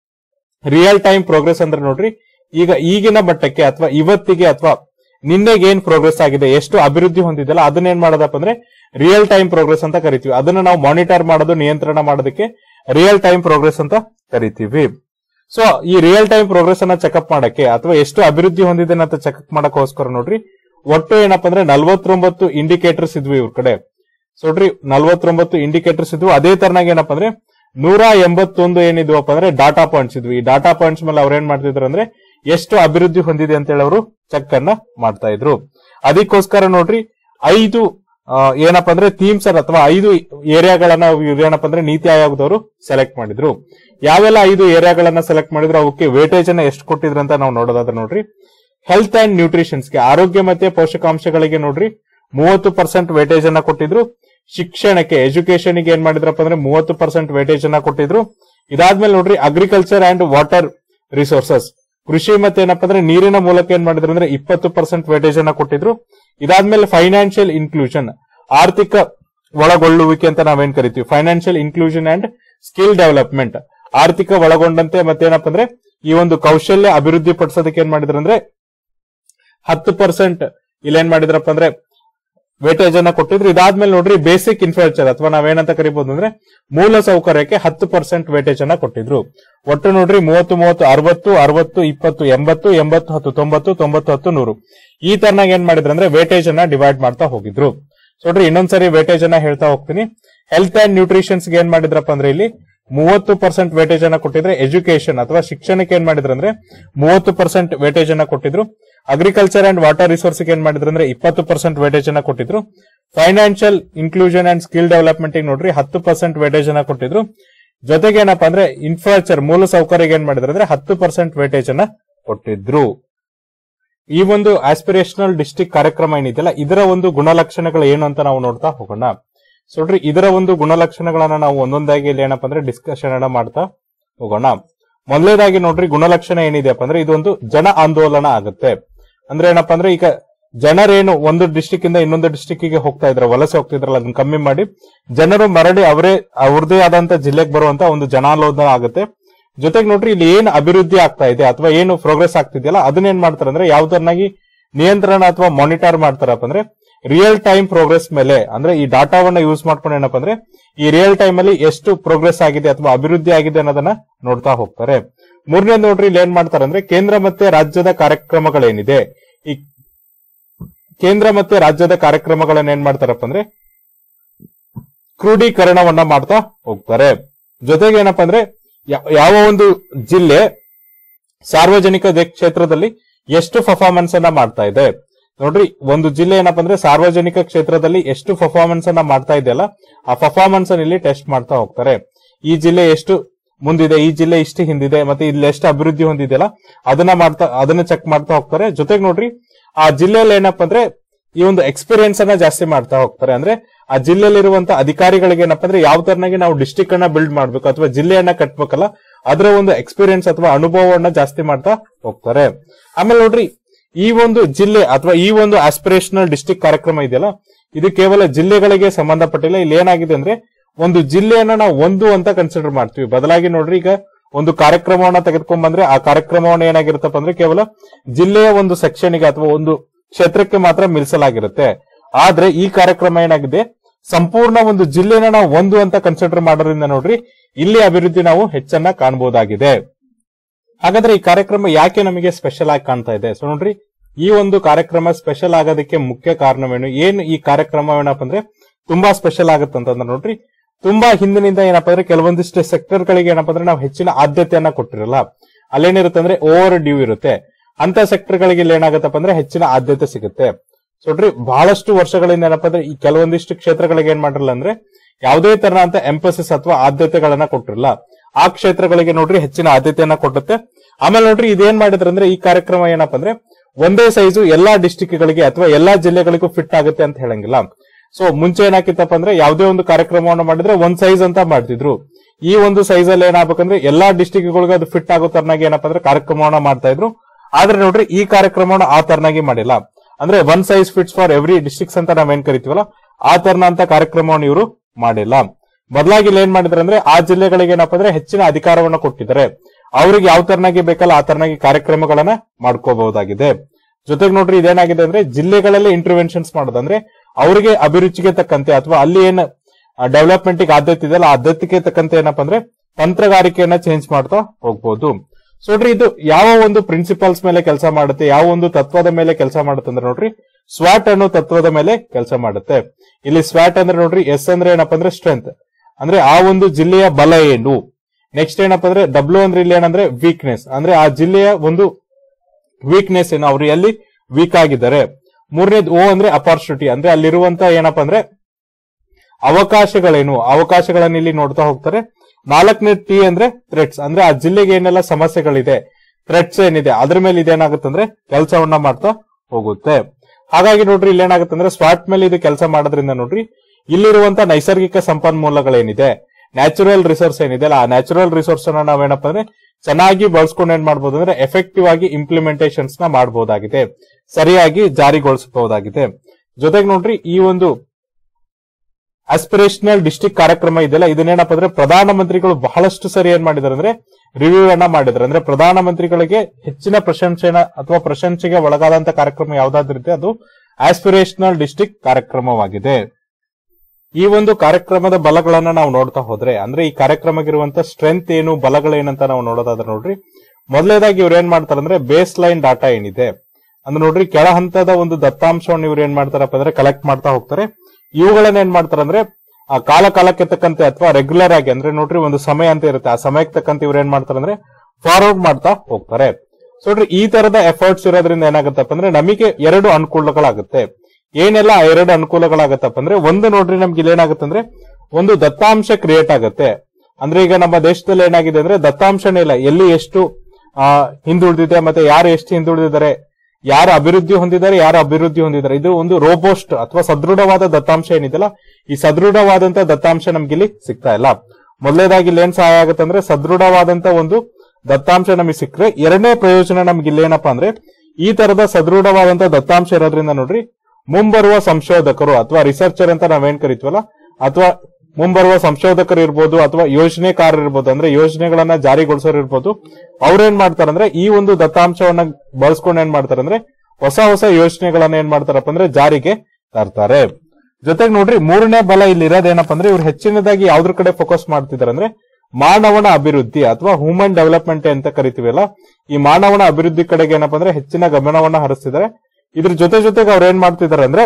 S1: ರಿಯಲ್ ಟೈಮ್ ಪ್ರೋಗ್ರೆಸ್ ಅಂದ್ರೆ ನೋಡ್ರಿ ಈಗ ಈಗಿನ ಮಟ್ಟಕ್ಕೆ ಅಥವಾ ಇವತ್ತಿಗೆ ಅಥವಾ ನಿನ್ನೆಗೆ ಏನ್ ಪ್ರೋಗ್ರೆಸ್ ಆಗಿದೆ ಎಷ್ಟು ಅಭಿವೃದ್ಧಿ ಹೊಂದಿದೆಯಲ್ಲ ಅದನ್ನ ಏನ್ ಮಾಡೋದಪ್ಪ ಅಂದ್ರೆ ರಿಯಲ್ ಟೈಮ್ ಪ್ರೋಗ್ರೆಸ್ ಅಂತ ಕರಿತೀವಿ ಅದನ್ನ ನಾವು ಮಾನಿಟರ್ ಮಾಡೋದು ನಿಯಂತ್ರಣ ಮಾಡೋದಕ್ಕೆ ರಿಯಲ್ ಟೈಮ್ ಪ್ರೋಗ್ರೆಸ್ ಅಂತ ಕರಿತೀವಿ ಸೊ ಈ ರಿಯಲ್ ಟೈಮ್ ಪ್ರೋಗ್ರೆಸ್ ಅನ್ನ ಚೆಕ್ಅಪ್ ಮಾಡಕ್ಕೆ ಅಥವಾ ಎಷ್ಟು ಅಭಿವೃದ್ಧಿ ಹೊಂದಿದೆ ಅಂತ ಚೆಕ್ಅಪ್ ಮಾಡಕ್ಕೋಸ್ಕರ ನೋಡ್ರಿ ಒಟ್ಟು ಏನಪ್ಪಾ ಅಂದ್ರೆ ನಲ್ವತ್ತೊಂಬತ್ತು ಇಂಡಿಕೇಟರ್ಸ್ ಇದ್ವು ಇವ್ರ ಕಡೆ ಸೊ ನೋಡ್ರಿ ನಲ್ವತ್ತೊಂಬತ್ತು ಇಂಡಿಕೇಟರ್ಸ್ ಇದ್ವು ಅದೇ ತರನಾಗಿ ಏನಪ್ಪಾ ಅಂದ್ರೆ ನೂರ ಎಂಬತ್ತೊಂದು ಏನಿದ್ವಪ್ಪ ಅಂದ್ರೆ ಡಾಟಾ ಪಾಯಿಂಟ್ಸ್ ಇದ್ವು ಈ ಡಾಟಾ ಪಾಯಿಂಟ್ಸ್ ಮೇಲೆ ಅವ್ರು ಏನ್ ಮಾಡ್ತಿದ್ರು ಅಂದ್ರೆ ಎಷ್ಟು ಅಭಿವೃದ್ಧಿ ಹೊಂದಿದೆ ಅಂತ ಹೇಳಿ ಅವರು ಚೆಕ್ ಅನ್ನ ಮಾಡ್ತಾ ಇದ್ರು ಅದಕ್ಕೋಸ್ಕರ ನೋಡ್ರಿ ಐದು ಆ, ಏನಪ್ಪಾ ಅಂದ್ರೆ ಥೀಮ್ಸ್ ಅಥವಾ ಐದು ಏರಿಯಾಗಳನ್ನ ಇವ್ರು ಏನಪ್ಪಾ ಅಂದ್ರೆ ನೀತಿ ಆಯೋಗದವರು ಸೆಲೆಕ್ಟ್ ಮಾಡಿದ್ರು ಯಾವೆಲ್ಲ ಐದು ಏರಿಯಾಗಳನ್ನ ಸೆಲೆಕ್ಟ್ ಮಾಡಿದ್ರು ಅವಕ್ಕೆ ವೇಟೇಜ್ ಅನ್ನ ಎಷ್ಟು ಕೊಟ್ಟಿದ್ರು ಅಂತ ನಾವು ನೋಡೋದಾದ್ರೆ ನೋಡ್ರಿ ಹೆಲ್ತ್ ಅಂಡ್ ನ್ಯೂಟ್ರಿಷನ್ಸ್ಗೆ ಆರೋಗ್ಯ ಮತ್ತೆ ಪೋಷಕಾಂಶಗಳಿಗೆ ನೋಡ್ರಿ ಮೂವತ್ತು ಪರ್ಸೆಂಟ್ ವೇಟೇಜ್ ಅನ್ನ ಕೊಟ್ಟಿದ್ರು ಶಿಕ್ಷಣಕ್ಕೆ ಎಜುಕೇಶನ್ ಗೆ ಏನ್ ಮಾಡಿದ್ರಪ್ಪ ಅಂದ್ರೆ ಮೂವತ್ತು ಪರ್ಸೆಂಟ್ ವೇಟೇಜ್ ಅನ್ನ ಕೊಟ್ಟಿದ್ರು ಇದಾದ್ಮೇಲೆ ನೋಡ್ರಿ ಅಗ್ರಿಕಲ್ಚರ್ ಅಂಡ್ ವಾಟರ್ ರಿಸೋರ್ಸಸ್ ಕೃಷಿ ಮತ್ತೆ ಏನಪ್ಪಾ ಅಂದ್ರೆ ನೀರಿನ ಮೂಲಕ ಏನ್ ಮಾಡಿದ್ರು ಅಂದ್ರೆ ಇಪ್ಪತ್ತು ಪರ್ಸೆಂಟ್ ವೇಟೇಜ್ ಅನ್ನ ಕೊಟ್ಟಿದ್ರು ಇದಾದ್ಮೇಲೆ ಫೈನಾನ್ಷಿಯಲ್ ಇನ್ಕ್ಲೂಷನ್ ಆರ್ಥಿಕ ಒಳಗೊಳ್ಳುವಿಕೆ ಅಂತ ನಾವೇನ್ ಕರಿತೀವಿ financial inclusion and skill development ಆರ್ಥಿಕ ಒಳಗೊಂಡಂತೆ ಮತ್ತೇನಪ್ಪ ಅಂದ್ರೆ ಈ ಒಂದು ಕೌಶಲ್ಯ ಅಭಿವೃದ್ಧಿ ಪಡಿಸೋದಕ್ಕೆ ಏನ್ ಮಾಡಿದ್ರು ಅಂದ್ರೆ ಹತ್ತು ಪರ್ಸೆಂಟ್ ಇಲ್ಲಿ ಏನ್ ಮಾಡಿದ್ರಪ್ಪ ಅಂದ್ರೆ ವೇಟೇಜ್ ಅನ್ನ ಕೊಟ್ಟಿದ್ರು ಇದಾದ್ಮೇಲೆ ನೋಡ್ರಿ ಬೇಸಿಕ್ ಇನ್ಫ್ರಾಸ್ಟ್ರಕ್ಚರ್ ಅಥವಾ ನಾವೇನಂತ ಕರಿಬಹುದು ಅಂದ್ರೆ ಮೂಲ ಸೌಕರ್ಯಕ್ಕೆ ಹತ್ತು ಪರ್ಸೆಂಟ್ ವೇಟೇಜ್ ಅನ್ನ ಕೊಟ್ಟಿದ್ರು ಒಟ್ಟು ನೋಡ್ರಿ ಮೂವತ್ತು ಮೂವತ್ತು ಅರವತ್ತು ಅರವತ್ತು ಇಪ್ಪತ್ತು ಎಂಬತ್ತು ಎಂಬತ್ತು ಹತ್ತು ತೊಂಬತ್ತು ತೊಂಬತ್ತು ಹತ್ತು ನೂರು ಈ ತರನಾಗ ಏನ್ ಮಾಡಿದ್ರು ಅಂದ್ರೆ ವೇಟೇಜ್ ಅನ್ನ ಡಿವೈಡ್ ಮಾಡ್ತಾ ಹೋಗಿದ್ರು ಸೊ ನೋಡ್ರಿ ಇನ್ನೊಂದ್ಸರಿ ವೇಟೇಜ್ ಅನ್ನ ಹೇಳ್ತಾ ಹೋಗ್ತೀನಿ ಹೆಲ್ತ್ ಅಂಡ್ ನ್ಯೂಟ್ರಿಷನ್ಸ್ ಏನ್ ಮಾಡಿದ್ರಪ್ಪ ಅಂದ್ರೆ ಇಲ್ಲಿ ಮೂವತ್ತು ಪರ್ಸೆಂಟ್ ವೇಟೇಜ್ ಅನ್ನ ಕೊಟ್ಟಿದ್ರೆ ಎಜುಕೇಶನ್ ಅಥವಾ ಶಿಕ್ಷಣಕ್ಕೆ ಏನ್ ಮಾಡಿದ್ರು ಅಂದ್ರೆ ಮೂವತ್ತು ಪರ್ಸೆಂಟ್ ವೇಟೇಜ್ ಅನ್ನ ಕೊಟ್ಟಿದ್ರು ಅಗ್ರಿಕಲ್ಚರ್ ಅಂಡ್ ವಾಟರ್ ರಿಸೋರ್ಸ್ ಏನ್ ಮಾಡಿದ್ರು ಅಂದ್ರೆ ಇಪ್ಪತ್ತು ಪರ್ಸೆಂಟ್ ವೇಟೇಜ್ ಅನ್ನ ಕೊಟ್ಟಿದ್ರು financial inclusion and skill development ನೋಡ್ರಿ ಹತ್ತು ಪರ್ಸೆಂಟ್ ವೇಟೇಜ್ ಅನ್ನ ಕೊಟ್ಟಿದ್ರು ಜೊತೆಗೆ ಏನಪ್ಪಾ ಅಂದ್ರೆ ಇನ್ಫ್ರಾಸ್ಟ್ರಕ್ಚರ್ ಮೂಲ ಸೌಕರ್ಯ ಏನ್ ಮಾಡಿದ್ರು ಅಂದ್ರೆ ಹತ್ತು ಪರ್ಸೆಂಟ್ ವೇಟೇಜ್ ಅನ್ನ ಕೊಟ್ಟಿದ್ರು ಈ ಒಂದು ಆಸ್ಪಿರೇಷನಲ್ ಡಿಸ್ಟಿಕ್ ಕಾರ್ಯಕ್ರಮ ಏನಿದೆಯಲ್ಲ ಇದರ ಒಂದು ಗುಣಲಕ್ಷಣಗಳು ಏನು ಅಂತ ನಾವು ನೋಡ್ತಾ ಹೋಗೋಣ ಸೊ ನೋಡ್ರಿ ಇದರ ಒಂದು ಗುಣಲಕ್ಷಣಗಳನ್ನ ನಾವು ಒಂದೊಂದಾಗಿ ಇಲ್ಲಿ ಏನಪ್ಪಾ ಅಂದ್ರೆ ಡಿಸ್ಕಷನ್ ಅನ್ನ ಮಾಡ್ತಾ ಹೋಗೋಣ ಮೊದಲನೇದಾಗಿ ನೋಡ್ರಿ ಗುಣಲಕ್ಷಣ ಏನಿದೆಯಪ್ಪ ಅಂದ್ರೆ ಇದೊಂದು ಜನ ಆಂದೋಲನ ಆಗುತ್ತೆ ಅಂದ್ರೆ ಏನಪ್ಪಾ ಅಂದ್ರೆ ಈಗ ಜನರೇನು ಒಂದು ಡಿಸ್ಟಿಕ್ ಇಂದ ಇನ್ನೊಂದು ಡಿಸ್ಟಿಕ್ ಗೆ ಹೋಗ್ತಾ ಇದ್ರ ವಲಸೆ ಹೋಗ್ತಿದ್ರಲ್ಲ ಅದನ್ನ ಕಮ್ಮಿ ಮಾಡಿ ಜನರು ಮರಳಿ ಅವರೇ ಅವ್ರದೇ ಆದಂತ ಜಿಲ್ಲೆಗೆ ಬರುವಂತ ಒಂದು ಜನಾಂದೋಲನ ಆಗುತ್ತೆ ಜೊತೆಗೆ ನೋಡ್ರಿ ಇಲ್ಲಿ ಏನ್ ಅಭಿವೃದ್ಧಿ ಆಗ್ತಾ ಇದೆ ಅಥವಾ ಏನು ಪ್ರೋಗ್ರೆಸ್ ಆಗ್ತಿದೆಯಲ್ಲ ಅದನ್ನ ಏನ್ ಮಾಡ್ತಾರೆ ಅಂದ್ರೆ ಯಾವ್ದನ್ನಾಗಿ ನಿಯಂತ್ರಣ ಅಥವಾ ಮಾನಿಟರ್ ಮಾಡ್ತಾರಪ್ಪ ಅಂದ್ರೆ ರಿಯಲ್ ಟೈಮ್ ಪ್ರೋಗ್ರೆಸ್ ಮೇಲೆ ಅಂದ್ರೆ ಈ ಡಾಟಾವನ್ನ ಯೂಸ್ ಮಾಡ್ಕೊಂಡು ಏನಪ್ಪ ಅಂದ್ರೆ ಈ ರಿಯಲ್ ಟೈಮ್ ಅಲ್ಲಿ ಎಷ್ಟು ಪ್ರೋಗ್ರೆಸ್ ಆಗಿದೆ ಅಥವಾ ಅಭಿವೃದ್ಧಿ ಆಗಿದೆ ಅನ್ನೋದನ್ನ ನೋಡ್ತಾ ಹೋಗ್ತಾರೆ ಮೂರನೇ ನೋಡ್ರಿ ಇಲ್ಲಿ ಏನ್ ಮಾಡ್ತಾರೆ ಅಂದ್ರೆ ಕೇಂದ್ರ ಮತ್ತೆ ರಾಜ್ಯದ ಕಾರ್ಯಕ್ರಮಗಳೇನಿದೆ ಈ ಕೇಂದ್ರ ಮತ್ತೆ ರಾಜ್ಯದ ಕಾರ್ಯಕ್ರಮಗಳನ್ನ ಏನ್ ಮಾಡ್ತಾರಪ್ಪ ಅಂದ್ರೆ ಕ್ರೋಢೀಕರಣವನ್ನ ಮಾಡ್ತಾ ಹೋಗ್ತಾರೆ ಜೊತೆಗೆ ಏನಪ್ಪಾ ಅಂದ್ರೆ ಯಾ- ಯಾವ ಒಂದು ಜಿಲ್ಲೆ ಸಾರ್ವಜನಿಕ ದೆ- ಕ್ಷೇತ್ರದಲ್ಲಿ ಎಷ್ಟು ಪರ್ಫಾರ್ಮೆನ್ಸ್ ಅನ್ನ ಮಾಡ್ತಾ ಇದೆ ನೋಡ್ರಿ ಒಂದು ಜಿಲ್ಲೆ ಏನಪ್ಪಾ ಅಂದ್ರೆ ಸಾರ್ವಜನಿಕ ಕ್ಷೇತ್ರದಲ್ಲಿ ಎಷ್ಟು ಪರ್ಫಾರ್ಮೆನ್ಸ್ ಅನ್ನ ಮಾಡ್ತಾ ಇದೆಯಲ್ಲ ಆ ಪರ್ಫಾರ್ಮೆನ್ಸ್ ಅನ್ನ ಇಲ್ಲಿ ಟೆಸ್ಟ್ ಮಾಡ್ತಾ ಹೋಗ್ತಾರೆ ಈ ಜಿಲ್ಲೆ ಎಷ್ಟು ಮುಂದಿದೆ ಈ ಜಿಲ್ಲೆ ಇಷ್ಟು ಹಿಂದಿದೆ ಮತ್ತೆ ಇಲ್ಲಿ ಎಷ್ಟು ಅಭಿವೃದ್ಧಿ ಹೊಂದಿದೆಯಲ್ಲ ಅದನ್ನ ಮಾಡ್ತಾ ಅದನ್ನ ಚೆಕ್ ಮಾಡ್ತಾ ಹೋಗ್ತಾರೆ ಜೊತೆಗೆ ನೋಡ್ರಿ ಆ ಜಿಲ್ಲೆಯಲ್ಲಿ ಏನಪ್ಪಾ ಅಂದ್ರೆ ಈ ಒಂದು ಎಕ್ಸ್ಪೀರಿಯನ್ಸ್ ಅನ್ನ ಜಾಸ್ತಿ ಮಾಡ್ತಾ ಹೋಗ್ತಾರೆ ಅಂದ್ರೆ ಆ ಜಿಲ್ಲೆಯಲ್ಲಿರುವಂತ ಅಧಿಕಾರಿಗಳಿಗೆ ಏನಪ್ಪಾ ಅಂದ್ರೆ ಯಾವ ತರನಾಗಿ ನಾವು ಡಿಸ್ಟಿಕ್ ಅನ್ನ ಬಿಲ್ಡ್ ಮಾಡ್ಬೇಕು ಅಥವಾ ಜಿಲ್ಲೆಯನ್ನ ಕಟ್ಬೇಕಲ್ಲ ಅದರ ಒಂದು ಎಕ್ಸ್ಪೀರಿಯನ್ಸ್ ಅಥವಾ ಅನುಭವವನ್ನ ಜಾಸ್ತಿ ಮಾಡ್ತಾ ಹೋಗ್ತಾರೆ ಆಮೇಲೆ ನೋಡ್ರಿ ಈ ಒಂದು ಜಿಲ್ಲೆ ಅಥವಾ ಈ ಒಂದು ಆಸ್ಪಿರೇಷನಲ್ ಡಿಸ್ಟಿಕ್ ಕಾರ್ಯಕ್ರಮ ಇದೆಯಲ್ಲ ಇದು ಕೇವಲ ಜಿಲ್ಲೆಗಳಿಗೆ ಸಂಬಂಧಪಟ್ಟಿಲ್ಲ ಇಲ್ಲಿ ಏನಾಗಿದೆ ಅಂದ್ರೆ ಒಂದು ಜಿಲ್ಲೆಯನ್ನ ನಾವು ಒಂದು ಅಂತ ಕನ್ಸಿಡರ್ ಮಾಡ್ತೀವಿ ಬದಲಾಗಿ ನೋಡ್ರಿ ಈಗ ಒಂದು ಕಾರ್ಯಕ್ರಮವನ್ನ ತೆಗೆದುಕೊಂಡ್ ಬಂದ್ರೆ ಆ ಕಾರ್ಯಕ್ರಮವನ್ನ ಏನಾಗಿರುತ್ತಪ್ಪ ಅಂದ್ರೆ ಕೇವಲ ಜಿಲ್ಲೆಯ ಒಂದು ಸೆಕ್ಷನ್ಗೆ ಅಥವಾ ಒಂದು ಕ್ಷೇತ್ರಕ್ಕೆ ಮಾತ್ರ ಮೀಸಲಾಗಿರುತ್ತೆ ಆದ್ರೆ ಈ ಕಾರ್ಯಕ್ರಮ ಏನಾಗಿದೆ ಸಂಪೂರ್ಣ ಒಂದು ಜಿಲ್ಲೆನ ನಾವು ಒಂದು ಅಂತ ಕನ್ಸಿಡರ್ ಮಾಡೋದ್ರಿಂದ ನೋಡ್ರಿ ಇಲ್ಲಿ ಅಭಿವೃದ್ಧಿ ನಾವು ಹೆಚ್ಚನ್ನ ಕಾಣಬಹುದಾಗಿದೆ ಹಾಗಾದ್ರೆ ಈ ಕಾರ್ಯಕ್ರಮ ಯಾಕೆ ನಮಗೆ ಸ್ಪೆಷಲ್ ಆಗಿ ಕಾಣ್ತಾ ಇದೆ ಸೊ ನೋಡ್ರಿ ಈ ಒಂದು ಕಾರ್ಯಕ್ರಮ ಸ್ಪೆಷಲ್ ಆಗೋದಕ್ಕೆ ಮುಖ್ಯ ಕಾರಣವೇನು ಏನು ಈ ಕಾರ್ಯಕ್ರಮ ಏನಪ್ಪ ಅಂದ್ರೆ ತುಂಬಾ ಸ್ಪೆಷಲ್ ಆಗುತ್ತೆ ಅಂತಂದ್ರೆ ನೋಡ್ರಿ ತುಂಬಾ ಹಿಂದಿನಿಂದ ಏನಪ್ಪಾ ಅಂದ್ರೆ ಕೆಲವೊಂದಿಷ್ಟು ಸೆಕ್ಟರ್ ಗಳಿಗೆ ಏನಪ್ಪಾ ಅಂದ್ರೆ ನಾವು ಹೆಚ್ಚಿನ ಆದ್ಯತೆಯನ್ನ ಕೊಟ್ಟಿರಲ್ಲ ಅಲ್ಲೇನಿರುತ್ತೆ ಅಂದ್ರೆ ಓವರ್ ಡ್ಯೂ ಇರುತ್ತೆ ಅಂತ ಸೆಕ್ಟರ್ ಗಳಿಗೆ ಇಲ್ಲಿ ಏನಾಗುತ್ತಪ್ಪ ಅಂದ್ರೆ ಹೆಚ್ಚಿನ ಆದ್ಯತೆ ಸಿಗುತ್ತೆ ಸೊ ನೋಡ್ರಿ ಬಹಳಷ್ಟು ವರ್ಷಗಳಿಂದ ಏನಪ್ಪಾ ಅಂದ್ರೆ ಈ ಕೆಲವೊಂದಿಷ್ಟು ಕ್ಷೇತ್ರಗಳಿಗೆ ಏನ್ ಮಾಡಿರಲ್ಲ ಅಂದ್ರೆ ಯಾವುದೇ ತರನಾದ ಎಂಪಸಿಸ್ ಅಥವಾ ಆದ್ಯತೆಗಳನ್ನ ಕೊಟ್ಟಿರಲ್ಲ ಆ ಕ್ಷೇತ್ರಗಳಿಗೆ ನೋಡ್ರಿ ಹೆಚ್ಚಿನ ಆದ್ಯತೆಯನ್ನ ಕೊಡುತ್ತೆ ಆಮೇಲೆ ನೋಡ್ರಿ ಇದೇನ್ ಮಾಡಿದ್ರೆ ಅಂದ್ರೆ ಈ ಕಾರ್ಯಕ್ರಮ ಏನಪ್ಪಾ ಅಂದ್ರೆ ಒಂದೇ ಸೈಜು ಎಲ್ಲಾ ಡಿಸ್ಟಿಕ್ ಗಳಿಗೆ ಅಥವಾ ಎಲ್ಲಾ ಜಿಲ್ಲೆಗಳಿಗೂ ಫಿಟ್ ಆಗುತ್ತೆ ಅಂತ ಹೇಳಂಗಿಲ್ಲ ಸೊ ಮುಂಚೆ ಏನಾಕಿತ್ತಪ್ಪ ಅಂದ್ರೆ ಯಾವುದೇ ಒಂದು ಕಾರ್ಯಕ್ರಮವನ್ನು ಮಾಡಿದ್ರೆ ಒಂದ್ ಸೈಜ್ ಅಂತ ಮಾಡ್ತಿದ್ರು ಈ ಒಂದು ಸೈಜ್ ಅಲ್ಲಿ ಏನಾಗಬೇಕಂದ್ರೆ ಎಲ್ಲಾ ಡಿಸ್ಟಿಕ್ ಗಳಿಗೆ ಅದು ಫಿಟ್ ಆಗೋ ತರನಾಗಿ ಏನಪ್ಪಾ ಅಂದ್ರೆ ಕಾರ್ಯಕ್ರಮವನ್ನ ಮಾಡ್ತಾ ಇದ್ರು ಆದ್ರೆ ನೋಡ್ರಿ ಈ ಕಾರ್ಯಕ್ರಮವನ್ನು ಆ ತರನಾಗಿ ಮಾಡಿಲ್ಲ ಅಂದ್ರೆ one size fits for every districts ಅಂತ ನಾವೇನ್ ಕರಿತೀವಲ್ಲ ಆ ತರನ ಅಂತ ಕಾರ್ಯಕ್ರಮವನ್ನು ಇವರು ಮಾಡಿಲ್ಲ ಬದಲಾಗಿ ಇಲ್ಲಿ ಏನ್ ಮಾಡಿದ್ರೆ ಅಂದ್ರೆ ಆ ಜಿಲ್ಲೆಗಳಿಗೆ ಏನಪ್ಪಾ ಅಂದ್ರೆ ಹೆಚ್ಚಿನ ಅಧಿಕಾರವನ್ನ ಕೊಟ್ಟಿದ್ದಾರೆ ಅವ್ರಿಗೆ ಯಾವ ತರನಾಗಿ ಬೇಕಲ್ಲ ಆ ತರನಾಗಿ ಕಾರ್ಯಕ್ರಮಗಳನ್ನ ಮಾಡ್ಕೋಬಹುದಾಗಿದೆ ಜೊತೆಗೆ ನೋಡ್ರಿ ಇದೇನಾಗಿದೆ ಅಂದ್ರೆ ಜಿಲ್ಲೆಗಳಲ್ಲಿ ಇಂಟರ್ವೆನ್ಷನ್ಸ್ ಮಾಡೋದು ಅಂದ್ರೆ ಅವರಿಗೆ ಅಭಿರುಚಿಗೆ ತಕ್ಕಂತೆ ಅಥವಾ ಅಲ್ಲಿ ಏನ್ ಡೆವಲಪ್ಮೆಂಟ್ ಗೆ ಆದ್ಯತೆ ಇದೆಯಲ್ಲ ಆ ಆದ್ಯತೆಗೆ ತಕ್ಕಂತೆ ಏನಪ್ಪಾ ಅಂದ್ರೆ ತಂತ್ರಗಾರಿಕೆಯನ್ನ ಚೇಂಜ್ ಮಾಡ್ತಾ ಹೋಗ್ಬೋದು ಸೊ ನೋಡ್ರಿ ಇದು ಯಾವ ಒಂದು ಪ್ರಿನ್ಸಿಪಲ್ಸ್ ಮೇಲೆ ಕೆಲಸ ಮಾಡುತ್ತೆ ಯಾವ ಒಂದು ತತ್ವದ ಮೇಲೆ ಕೆಲಸ ಮಾಡುತ್ತೆ ಅಂದ್ರೆ ನೋಡ್ರಿ ಸ್ವಾಟ್ ಅನ್ನೋ ತತ್ವದ ಮೇಲೆ ಕೆಲಸ ಮಾಡುತ್ತೆ ಇಲ್ಲಿ ಸ್ವಾಟ್ ಅಂದ್ರೆ ನೋಡ್ರಿ ಎಸ್ ಅಂದ್ರೆ ಏನಪ್ಪಾ ಅಂದ್ರೆ ಸ್ಟ್ರೆಂತ್ ಅಂದ್ರೆ ಆ ಒಂದು ಜಿಲ್ಲೆಯ ಬಲ ಏನು ನೆಕ್ಸ್ಟ್ ಏನಪ್ಪಾ ಅಂದ್ರೆ ಡಬ್ಲ್ಯೂ ಅಂದ್ರೆ ಇಲ್ಲಿ ಏನಂದ್ರೆ ವೀಕ್ನೆಸ್ ಅಂದ್ರೆ ಆ ಜಿಲ್ಲೆಯ ಒಂದು ವೀಕ್ನೆಸ್ ಏನು ಅವ್ರು ಎಲ್ಲಿ ವೀಕ್ ಆಗಿದ್ದಾರೆ ಮೂರನೇದು ಓ ಅಂದ್ರೆ ಅಪಾರ್ಚುನಿಟಿ ಅಂದ್ರೆ ಅಲ್ಲಿರುವಂತ ಏನಪ್ಪಾ ಅಂದ್ರೆ ಅವಕಾಶಗಳೇನು ಅವಕಾಶಗಳನ್ನ ಇಲ್ಲಿ ನೋಡ್ತಾ ಹೋಗ್ತಾರೆ ನಾಲ್ಕನೇ ಟಿ ಅಂದ್ರೆ ಥ್ರೆಟ್ಸ್ ಅಂದ್ರೆ ಆ ಜಿಲ್ಲೆಗೆ ಏನೆಲ್ಲ ಸಮಸ್ಯೆಗಳಿದೆ ಥ್ರೆಟ್ಸ್ ಏನಿದೆ ಅದ್ರ ಮೇಲೆ ಇದೇನಾಗುತ್ತೆ ಅಂದ್ರೆ ಕೆಲಸವನ್ನ ಮಾಡ್ತಾ ಹೋಗುತ್ತೆ ಹಾಗಾಗಿ ನೋಡ್ರಿ ಇಲ್ಲಿ ಏನಾಗುತ್ತೆ ಅಂದ್ರೆ ಸ್ವಾಟ್ ಮೇಲೆ ಇದು ಕೆಲಸ ಮಾಡೋದ್ರಿಂದ ನೋಡ್ರಿ ಇಲ್ಲಿರುವಂತ ನೈಸರ್ಗಿಕ ಸಂಪನ್ಮೂಲಗಳೇನಿದೆ ನ್ಯಾಚುರಲ್ ರಿಸೋರ್ಸ್ ಏನಿದೆ ಅಲ್ಲ ಆ ನ್ಯಾಚುರಲ್ ರಿಸೋರ್ಸ್ ಅನ್ನ ನಾವೇನಪ್ಪ ಅಂದ್ರೆ ಚೆನ್ನಾಗಿ ಬಳಸ್ಕೊಂಡು ಏನ್ ಮಾಡ್ಬೋದು ಅಂದ್ರೆ ಎಫೆಕ್ಟಿವ್ ಆಗಿ ಇಂಪ್ಲಿಮೆಂಟೇಷನ್ಸ್ ನ ಮಾಡಬಹುದಾಗಿದೆ ಸರಿಯಾಗಿ ಜಾರಿಗೊಳಿಸಬಹುದಾಗಿದೆ ಜೊತೆಗೆ ನೋಡ್ರಿ ಈ ಒಂದು ಆಸ್ಪಿರೇಷನಲ್ ಡಿಸ್ಟಿಕ್ ಕಾರ್ಯಕ್ರಮ ಇದೆಯಲ್ಲ ಇದನ್ನೇನಪ್ಪ ಅಂದ್ರೆ ಪ್ರಧಾನಮಂತ್ರಿಗಳು ಬಹಳಷ್ಟು ಸರಿ ಏನ್ ಮಾಡಿದಾರೆ ಅಂದ್ರೆ ರಿವ್ಯೂ ಅನ್ನ ಮಾಡಿದ್ದಾರೆ ಅಂದ್ರೆ ಪ್ರಧಾನಮಂತ್ರಿಗಳಿಗೆ ಹೆಚ್ಚಿನ ಪ್ರಶಂಸೆನ ಅಥವಾ ಪ್ರಶಂಸೆಗೆ ಒಳಗಾದಂತ ಕಾರ್ಯಕ್ರಮ ಯಾವ್ದಾದ್ರು ಇರುತ್ತೆ ಅದು ಆಸ್ಪಿರೇಷನಲ್ ಡಿಸ್ಟಿಕ್ ಕಾರ್ಯಕ್ರಮವಾಗಿದೆ ಈ ಒಂದು ಕಾರ್ಯಕ್ರಮದ ಬಲಗಳನ್ನ ನಾವು ನೋಡ್ತಾ ಹೋದ್ರೆ ಅಂದ್ರೆ ಈ ಕಾರ್ಯಕ್ರಮಕ್ಕಿರುವಂತ ಸ್ಟ್ರೆಂತ್ ಏನು ಬಲಗಳೇನಂತ ನಾವು ನೋಡೋದಾದ್ರೆ ನೋಡ್ರಿ ಮೊದಲನೇದಾಗಿ ಇವ್ರು ಏನ್ ಮಾಡ್ತಾರೆ ಅಂದ್ರೆ ಬೇಸ್ ಲೈನ್ ಡಾಟಾ ಏನಿದೆ ಅಂದ್ರೆ ನೋಡ್ರಿ ಕೆಳ ಹಂತದ ಒಂದು ದತ್ತಾಂಶವನ್ನು ಇವ್ರು ಏನ್ ಮಾಡ್ತಾರಪ್ಪ ಅಂದ್ರೆ ಕಲೆಕ್ಟ್ ಮಾಡ್ತಾ ಹೋಗ್ತಾರೆ ಇವುಗಳನ್ನ ಏನ್ ಮಾಡ್ತಾರೆ ಅಂದ್ರೆ ಆ ಕಾಲ ಕಾಲಕ್ಕೆ ತಕ್ಕಂತೆ ಅಥವಾ ರೆಗ್ಯುಲರ್ ಆಗಿ ಅಂದ್ರೆ ನೋಡ್ರಿ ಒಂದು ಸಮಯ ಅಂತ ಇರುತ್ತೆ ಆ ಸಮಯಕ್ಕೆ ತಕ್ಕಂತೆ ಇವ್ರು ಏನ್ ಮಾಡ್ತಾರೆ ಅಂದ್ರೆ ಫಾರ್ವರ್ಡ್ ಮಾಡ್ತಾ ಹೋಗ್ತಾರೆ ಸೊ ನೋಡ್ರಿ ಈ ತರದ ಎಫರ್ಟ್ಸ್ ಇರೋದ್ರಿಂದ ಏನಾಗುತ್ತಪ್ಪ ಅಂದ್ರೆ ನಮಗೆ ಎರಡು ಅನುಕೂಲಗಳಾಗುತ್ತೆ ಏನೆಲ್ಲ ಆ ಎರಡು ಅನುಕೂಲಗಳಾಗತ್ತಪ್ಪ ಅಂದ್ರೆ ಒಂದು ನೋಡ್ರಿ ನಮ್ಗೆ ಇಲ್ಲಿ ಏನಾಗುತ್ತೆ ಅಂದ್ರೆ ಒಂದು ದತ್ತಾಂಶ ಕ್ರಿಯೇಟ್ ಆಗುತ್ತೆ ಅಂದ್ರೆ ಈಗ ನಮ್ಮ ದೇಶದಲ್ಲಿ ಏನಾಗಿದೆ ಅಂದ್ರೆ ದತ್ತಾಂಶನೇ ಇಲ್ಲ ಎಲ್ಲಿ ಎಷ್ಟು ಆ ಹಿಂದುಳಿದಿದೆ ಮತ್ತೆ ಯಾರು ಎಷ್ಟು ಹಿಂದುಳಿದಿದ್ದಾರೆ ಯಾರು ಅಭಿವೃದ್ಧಿ ಹೊಂದಿದ್ದಾರೆ ಯಾರು ಅಭಿವೃದ್ಧಿ ಹೊಂದಿದ್ದಾರೆ ಇದು ಒಂದು ರೋಬೋಸ್ಟ್ ಅಥವಾ ಸದೃಢವಾದ ದತ್ತಾಂಶ ಏನಿದೆಯಲ್ಲ ಈ ಸದೃಢವಾದಂತ ದತ್ತಾಂಶ ನಮ್ಗೆ ಇಲ್ಲಿ ಸಿಗ್ತಾ ಇಲ್ಲ ಮೊದಲನೇದಾಗಿ ಇಲ್ಲಿ ಏನ್ ಸಹಾಯ ಆಗುತ್ತೆ ಅಂದ್ರೆ ಸದೃಢವಾದಂತ ಒಂದು ದತ್ತಾಂಶ ನಮಗೆ ಸಿಕ್ಕರೆ ಎರಡನೇ ಪ್ರಯೋಜನ ನಮ್ಗೆ ಇಲ್ಲೇನಪ್ಪ ಅಂದ್ರೆ ಈ ತರದ ಸದೃಢವಾದಂತ ದತ್ತಾಂಶ ಇರೋದ್ರಿಂದ ನೋಡ್ರಿ ಮುಂಬರುವ ಸಂಶೋಧಕರು ಅಥವಾ ರಿಸರ್ಚರ್ ಅಂತ ನಾವೇನ್ ಕರಿತೀವಲ್ಲ ಅಥವಾ ಮುಂಬರುವ ಸಂಶೋಧಕರು ಇರ್ಬೋದು ಅಥವಾ ಯೋಜನೆಕಾರರು ಇರ್ಬೋದು ಅಂದ್ರೆ ಯೋಜನೆಗಳನ್ನ ಜಾರಿಗೊಳಿಸೋರು ಇರ್ಬೋದು ಅವ್ರೇನ್ ಮಾಡ್ತಾರಂದ್ರೆ ಈ ಒಂದು ದತ್ತಾಂಶವನ್ನ ಬಳಸ್ಕೊಂಡು ಏನ್ ಮಾಡ್ತಾರಂದ್ರೆ ಹೊಸ ಹೊಸ ಯೋಜನೆಗಳನ್ನ ಏನ್ ಮಾಡ್ತಾರಪ್ಪ ಅಂದ್ರೆ ಜಾರಿಗೆ ತರ್ತಾರೆ ಜೊತೆಗೆ ನೋಡ್ರಿ ಮೂರನೇ ಬಲ ಇಲ್ಲಿ ಇರೋದೇನಪ್ಪ ಅಂದ್ರೆ ಇವ್ರು ಹೆಚ್ಚಿನದಾಗಿ ಯಾವ್ದ್ರ ಕಡೆ ಫೋಕಸ್ ಮಾಡ್ತಿದ್ದಾರೆ ಅಂದ್ರೆ ಮಾನವನ ಅಭಿವೃದ್ಧಿ ಅಥವಾ ಹ್ಯೂಮನ್ ಡೆವಲಪ್ಮೆಂಟ್ ಅಂತ ಕರಿತೀವಲ್ಲ ಈ ಮಾನವನ ಅಭಿವೃದ್ಧಿ ಕಡೆಗೆ ಏನಪ್ಪ ಅಂದ್ರೆ ಹೆಚ್ಚಿನ ಗಮನವನ್ನ ಹರಿಸ್ತಿದ್ದಾರೆ ಇದ್ರ ಜೊತೆ ಜೊತೆಗೆ ಅವ್ರು ಏನ್ ಮಾಡ್ತಿದ್ದಾರೆ ಅಂದ್ರೆ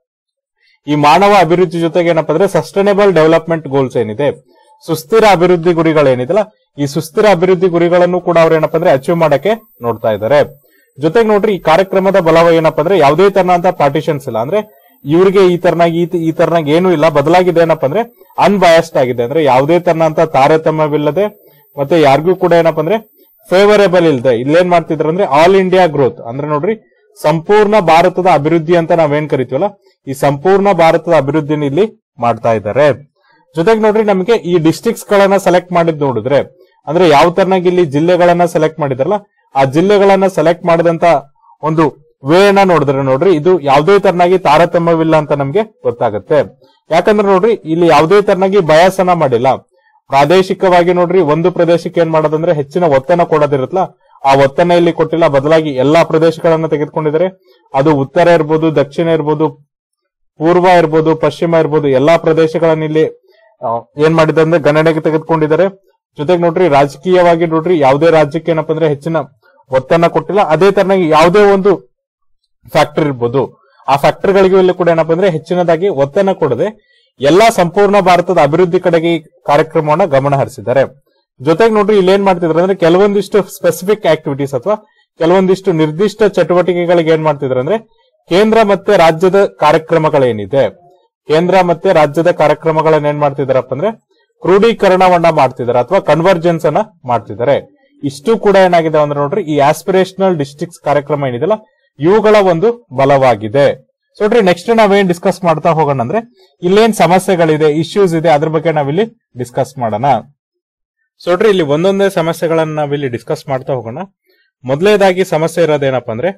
S1: ಈ ಮಾನವ ಅಭಿವೃದ್ಧಿ ಜೊತೆಗೆ ಏನಪ್ಪ ಅಂದ್ರೆ ಸಸ್ಟೈನೇಬಲ್ ಡೆವಲಪ್ಮೆಂಟ್ ಗೋಲ್ಸ್ ಏನಿದೆ ಸುಸ್ಥಿರ ಅಭಿವೃದ್ಧಿ ಗುರಿಗಳೇನಿದೆಲ್ಲ ಈ ಸುಸ್ಥಿರ ಅಭಿವೃದ್ಧಿ ಗುರಿಗಳನ್ನು ಕೂಡ ಅವ್ರು ಏನಪ್ಪ ಅಂದ್ರೆ ಅಚೀವ್ ಮಾಡಕ್ಕೆ ನೋಡ್ತಾ ಇದ್ದಾರೆ ಜೊತೆಗೆ ನೋಡ್ರಿ ಈ ಕಾರ್ಯಕ್ರಮದ ಬಲವ ಏನಪ್ಪ ಅಂದ್ರೆ ಯಾವುದೇ ತರನಾದ ಪಾರ್ಟಿಷನ್ಸ್ ಇಲ್ಲ ಅಂದ್ರೆ ಇವ್ರಿಗೆ ಈ ತರನಾಗಿ ಈ- ಈ ತರನಾಗಿ ಏನೂ ಇಲ್ಲ ಬದಲಾಗಿದೆ ಏನಪ್ಪ ಅಂದ್ರೆ ಅನ್ಬಯಸ್ಡ್ ಆಗಿದೆ ಅಂದ್ರೆ ಯಾವುದೇ ತರನಂತ ತಾರತಮ್ಯವಿಲ್ಲದೆ ಮತ್ತೆ ಯಾರಿಗೂ ಕೂಡ ಏನಪ್ಪ ಅಂದ್ರೆ ಫೇವರೇಬಲ್ ಇಲ್ಲದೆ ಇಲ್ಲೇನ್ ಮಾಡ್ತಿದ್ರು ಅಂದ್ರೆ ಆಲ್ ಇಂಡಿಯಾ ಗ್ರೋತ್ ಅಂದ್ರೆ ನೋಡ್ರಿ ಸಂಪೂರ್ಣ ಭಾರತದ ಅಭಿವೃದ್ಧಿ ಅಂತ ನಾವೇನ್ ಕರಿತೀವಲ್ಲ ಈ ಸಂಪೂರ್ಣ ಭಾರತದ ಅಭಿವೃದ್ಧಿನ ಇಲ್ಲಿ ಮಾಡ್ತಾ ಇದ್ದಾರೆ ಜೊತೆಗೆ ನೋಡ್ರಿ ನಮಗೆ ಈ ಡಿಸ್ಟ್ರಿಕ್ಟ್ಸ್ ಗಳನ್ನ ಸೆಲೆಕ್ಟ್ ಮಾಡಿದ್ ನೋಡಿದ್ರೆ ಅಂದ್ರೆ ಯಾವ ತರನಾಗಿ ಇಲ್ಲಿ ಜಿಲ್ಲೆಗಳನ್ನ ಸೆಲೆಕ್ಟ್ ಮಾಡಿದ್ರಲ್ಲ ಆ ಜಿಲ್ಲೆಗಳನ್ನ ಸೆಲೆಕ್ಟ್ ಮಾಡಿದಂತ ಒಂದು ವೇ ನ ನೋಡಿದ್ರೆ ನೋಡ್ರಿ ಇದು ಯಾವುದೇ ತರನಾಗಿ ತಾರತಮ್ಯವಿಲ್ಲ ಅಂತ ನಮ್ಗೆ ಗೊತ್ತಾಗುತ್ತೆ ಯಾಕಂದ್ರೆ ನೋಡ್ರಿ ಇಲ್ಲಿ ಯಾವುದೇ ತರನಾಗಿ ಬಯಾಸನ ಮಾಡಿಲ್ಲ ಪ್ರಾದೇಶಿಕವಾಗಿ ನೋಡ್ರಿ ಒಂದು ಪ್ರದೇಶಕ್ಕೆ ಏನ್ ಮಾಡೋದಂದ್ರೆ ಹೆಚ್ಚಿನ ಒತ್ತನ ಕೊಡೋದಿರುತ್ತಲ್ಲ ಆ ಒತ್ತನ ಇಲ್ಲಿ ಕೊಟ್ಟಿಲ್ಲ ಬದಲಾಗಿ ಎಲ್ಲಾ ಪ್ರದೇಶಗಳನ್ನ ತೆಗೆದುಕೊಂಡಿದ್ದಾರೆ ಅದು ಉತ್ತರ ಇರ್ಬೋದು ದಕ್ಷಿಣ ಇರ್ಬೋದು ಪೂರ್ವ ಇರ್ಬೋದು ಪಶ್ಚಿಮ ಇರ್ಬೋದು ಎಲ್ಲಾ ಪ್ರದೇಶಗಳನ್ನ ಇಲ್ಲಿ ಆ, ಏನ್ ಮಾಡಿದ್ದಾರೆ ಅಂದ್ರೆ ಗಣನೆಗೆ ತೆಗೆದುಕೊಂಡಿದ್ದಾರೆ ಜೊತೆಗೆ ನೋಡ್ರಿ ರಾಜಕೀಯವಾಗಿ ನೋಡ್ರಿ ಯಾವುದೇ ರಾಜ್ಯಕ್ಕೆ ಏನಪ್ಪಾ ಅಂದ್ರೆ ಹೆಚ್ಚಿನ ಒತ್ತನ್ನ ಕೊಟ್ಟಿಲ್ಲ ಅದೇ ತರನಾಗಿ ಯಾವುದೇ ಒಂದು ಫ್ಯಾಕ್ಟರಿ ಇರ್ಬೋದು ಆ ಫ್ಯಾಕ್ಟರಿಗಳಿಗೂ ಇಲ್ಲಿ ಕೂಡ ಏನಪ್ಪಾ ಅಂದ್ರೆ ಹೆಚ್ಚಿನದಾಗಿ ಒತ್ತನ್ನ ಕೊಡದೆ ಎಲ್ಲಾ ಸಂಪೂರ್ಣ ಭಾರತದ ಅಭಿವೃದ್ಧಿ ಕಡೆಗೆ ಈ ಕಾರ್ಯಕ್ರಮವನ್ನ ಗಮನ ಹರಿಸಿದ್ದಾರೆ ಜೊತೆಗೆ ನೋಡ್ರಿ ಇಲ್ಲಿ ಏನ್ ಮಾಡ್ತಿದ್ರು ಅಂದ್ರೆ ಕೆಲವೊಂದಿಷ್ಟು ಸ್ಪೆಸಿಫಿಕ್ ಆಕ್ಟಿವಿಟೀಸ್ ಅಥವಾ ಕೆಲವೊಂದಿಷ್ಟು ನಿರ್ದಿಷ್ಟ ಚಟುವಟಿಕೆಗಳಿಗೆ ಏನ್ ಮಾಡ್ತಿದ್ರು ಅಂದ್ರೆ ಕೇಂದ್ರ ಮತ್ತೆ ರಾಜ್ಯದ ಕಾರ್ಯಕ್ರಮಗಳೇನಿದೆ ಕೇಂದ್ರ ಮತ್ತೆ ರಾಜ್ಯದ ಕಾರ್ಯಕ್ರಮಗಳನ್ನ ಏನ್ ಮಾಡ್ತಿದಾರಪ್ಪ ಅಂದ್ರೆ ಕ್ರೋಢೀಕರಣವನ್ನ ಮಾಡ್ತಿದ್ದಾರೆ ಅಥವಾ ಕನ್ವರ್ಜೆನ್ಸ್ ಅನ್ನ ಮಾಡ್ತಿದ್ದಾರೆ ಇಷ್ಟು ಕೂಡ ಏನಾಗಿದೆ ಅಂದ್ರೆ ನೋಡ್ರಿ ಈ ಆಸ್ಪಿರೇಷನಲ್ ಡಿಸ್ಟ್ರಿಕ್ಟ್ಸ್ ಕಾರ್ಯಕ್ರಮ ಏನಿದೆಲ್ಲ ಇವುಗಳ ಒಂದು ಬಲವಾಗಿದೆ ಸೊ ನೋಡ್ರಿ ನೆಕ್ಸ್ಟ್ ನಾವೇನ್ ಡಿಸ್ಕಸ್ ಮಾಡ್ತಾ ಹೋಗೋಣ ಅಂದ್ರೆ ಇಲ್ಲೇನ್ ಸಮಸ್ಯೆಗಳಿದೆ ಇಶ್ಯೂಸ್ ಇದೆ ಅದ್ರ ಬಗ್ಗೆ ನಾವಿಲ್ಲಿ ಡಿಸ್ಕಸ್ ಮಾಡೋಣ ಸೊ ನೋಡ್ರಿ ಇಲ್ಲಿ ಒಂದೊಂದೇ ಸಮಸ್ಯೆಗಳನ್ನ ನಾವಿಲ್ಲಿ ಡಿಸ್ಕಸ್ ಮಾಡ್ತಾ ಹೋಗೋಣ ಮೊದಲನೇದಾಗಿ ಸಮಸ್ಯೆ ಇರೋದೇನಪ್ಪ ಅಂದ್ರೆ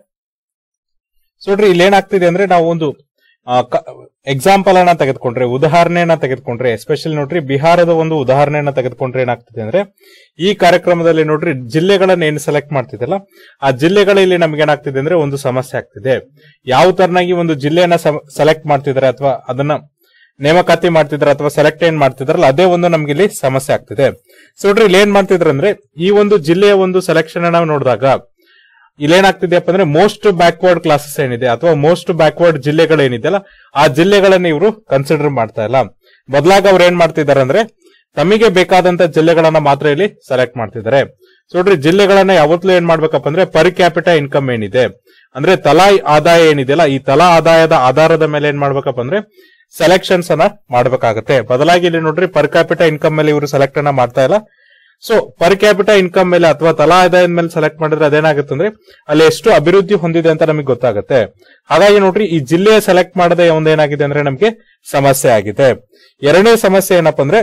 S1: ಸೊ ನೋಡ್ರಿ ಇಲ್ಲಿ ಏನಾಗ್ತಿದೆ ಅಂದ್ರೆ ನಾವು ಒಂದು ಎಕ್ಸಾಂಪಲ್ ಅನ್ನ ತೆಗೆದುಕೊಂಡ್ರೆ ಉದಾಹರಣೆಯನ್ನ ತೆಗೆದುಕೊಂಡ್ರೆ ಎಸ್ಪೆಷಲಿ ನೋಡ್ರಿ ಬಿಹಾರದ ಒಂದು ಉದಾಹರಣೆಯನ್ನ ತೆಗೆದುಕೊಂಡ್ರೆ ಏನಾಗ್ತಿದೆ ಅಂದ್ರೆ ಈ ಕಾರ್ಯಕ್ರಮದಲ್ಲಿ ನೋಡ್ರಿ ಜಿಲ್ಲೆಗಳನ್ನ ಏನು ಸೆಲೆಕ್ಟ್ ಮಾಡ್ತಿದೆಲ್ಲ ಆ ಜಿಲ್ಲೆಗಳಲ್ಲಿ ನಮ್ಗೆ ಏನಾಗ್ತಿದೆ ಅಂದ್ರೆ ಒಂದು ಸಮಸ್ಯೆ ಆಗ್ತಿದೆ ಯಾವ ತರನಾಗಿ ಒಂದು ಜಿಲ್ಲೆಯನ್ನ ಸೆಲೆಕ್ಟ್ ಮಾಡ್ತಿದ್ದಾರೆ ಅಥವಾ ಅದನ್ನ ನೇಮಕಾತಿ ಮಾಡ್ತಿದ್ದಾರೆ ಅಥವಾ ಸೆಲೆಕ್ಟ್ ಏನ್ ಮಾಡ್ತಿದಾರಲ್ಲ ಅದೇ ಒಂದು ನಮ್ಗೆ ಇಲ್ಲಿ ಸಮಸ್ಯೆ ಆಗ್ತಿದೆ ಸೊ ನೋಡ್ರಿ ಇಲ್ಲಿ ಏನ್ ಮಾಡ್ತಿದ್ರು ಅಂದ್ರೆ ಈ ಒಂದು ಜಿಲ್ಲೆಯ ಒಂದು ಸೆಲೆಕ್ಷನ್ ನಾವು ನೋಡಿದಾಗ ಇಲ್ಲೇನಾಗ್ತಿದೆಯಪ್ಪ ಅಂದ್ರೆ ಮೋಸ್ಟ್ ಬ್ಯಾಕ್ವರ್ಡ್ ಕ್ಲಾಸಸ್ ಏನಿದೆ ಅಥವಾ ಮೋಸ್ಟ್ ಬ್ಯಾಕ್ವರ್ಡ್ ಜಿಲ್ಲೆಗಳೇನಿದೆಯಲ್ಲ ಆ ಜಿಲ್ಲೆಗಳನ್ನ ಇವರು ಕನ್ಸಿಡರ್ ಮಾಡ್ತಾ ಇಲ್ಲ ಬದಲಾಗಿ ಅವ್ರು ಏನ್ ಮಾಡ್ತಿದ್ದಾರೆ ಅಂದ್ರೆ ತಮಗೆ ಬೇಕಾದಂತ ಜಿಲ್ಲೆಗಳನ್ನ ಮಾತ್ರ ಇಲ್ಲಿ ಸೆಲೆಕ್ಟ್ ಮಾಡ್ತಿದ್ದಾರೆ ಸೊ ನೋಡ್ರಿ ಜಿಲ್ಲೆಗಳನ್ನ ಯಾವತ್ತೂ ಏನ್ ಮಾಡ್ಬೇಕಪ್ಪ ಅಂದ್ರೆ ಪರ್ ಕ್ಯಾಪಿಟಲ್ ಇನ್ಕಮ್ ಏನಿದೆ ಅಂದ್ರೆ ತಲಾ ಆದಾಯ ಏನಿದೆಯಲ್ಲ ಈ ತಲಾ ಆದಾಯದ ಆಧಾರದ ಮೇಲೆ ಏನ್ ಮಾಡ್ಬೇಕಪ್ಪ ಅಂದ್ರೆ ಸೆಲೆಕ್ಷನ್ಸ್ ಅನ್ನ ಮಾಡ್ಬೇಕಾಗತ್ತೆ ಬದಲಾಗಿ ಇಲ್ಲಿ ನೋಡ್ರಿ ಪರ್ ಕ್ಯಾಪಿಟಲ್ ಇನ್ಕಮ್ ಮೇಲೆ ಇವರು ಸೆಲೆಕ್ಟ್ ಅನ್ನ ಮಾಡ್ತಾ ಇಲ್ಲ ಸೊ ಪರ್ ಕ್ಯಾಪಿಟಲ್ ಇನ್ಕಮ್ ಮೇಲೆ ಅಥವಾ ತಲಾ ಆದಾಯದ ಮೇಲೆ ಸೆಲೆಕ್ಟ್ ಮಾಡಿದ್ರೆ ಅದೇನಾಗುತ್ತೆ ಅಂದ್ರೆ ಅಲ್ಲಿ ಎಷ್ಟು ಅಭಿವೃದ್ಧಿ ಹೊಂದಿದೆ ಅಂತ ನಮಗೆ ಗೊತ್ತಾಗುತ್ತೆ ಹಾಗಾಗಿ ನೋಡ್ರಿ ಈ ಜಿಲ್ಲೆಯ ಸೆಲೆಕ್ಟ್ ಮಾಡದೆ ಒಂದೇನಾಗಿದೆ ಅಂದ್ರೆ ನಮಗೆ ಸಮಸ್ಯೆ ಆಗಿದೆ ಎರಡನೇ ಸಮಸ್ಯೆ ಏನಪ್ಪಾ ಅಂದ್ರೆ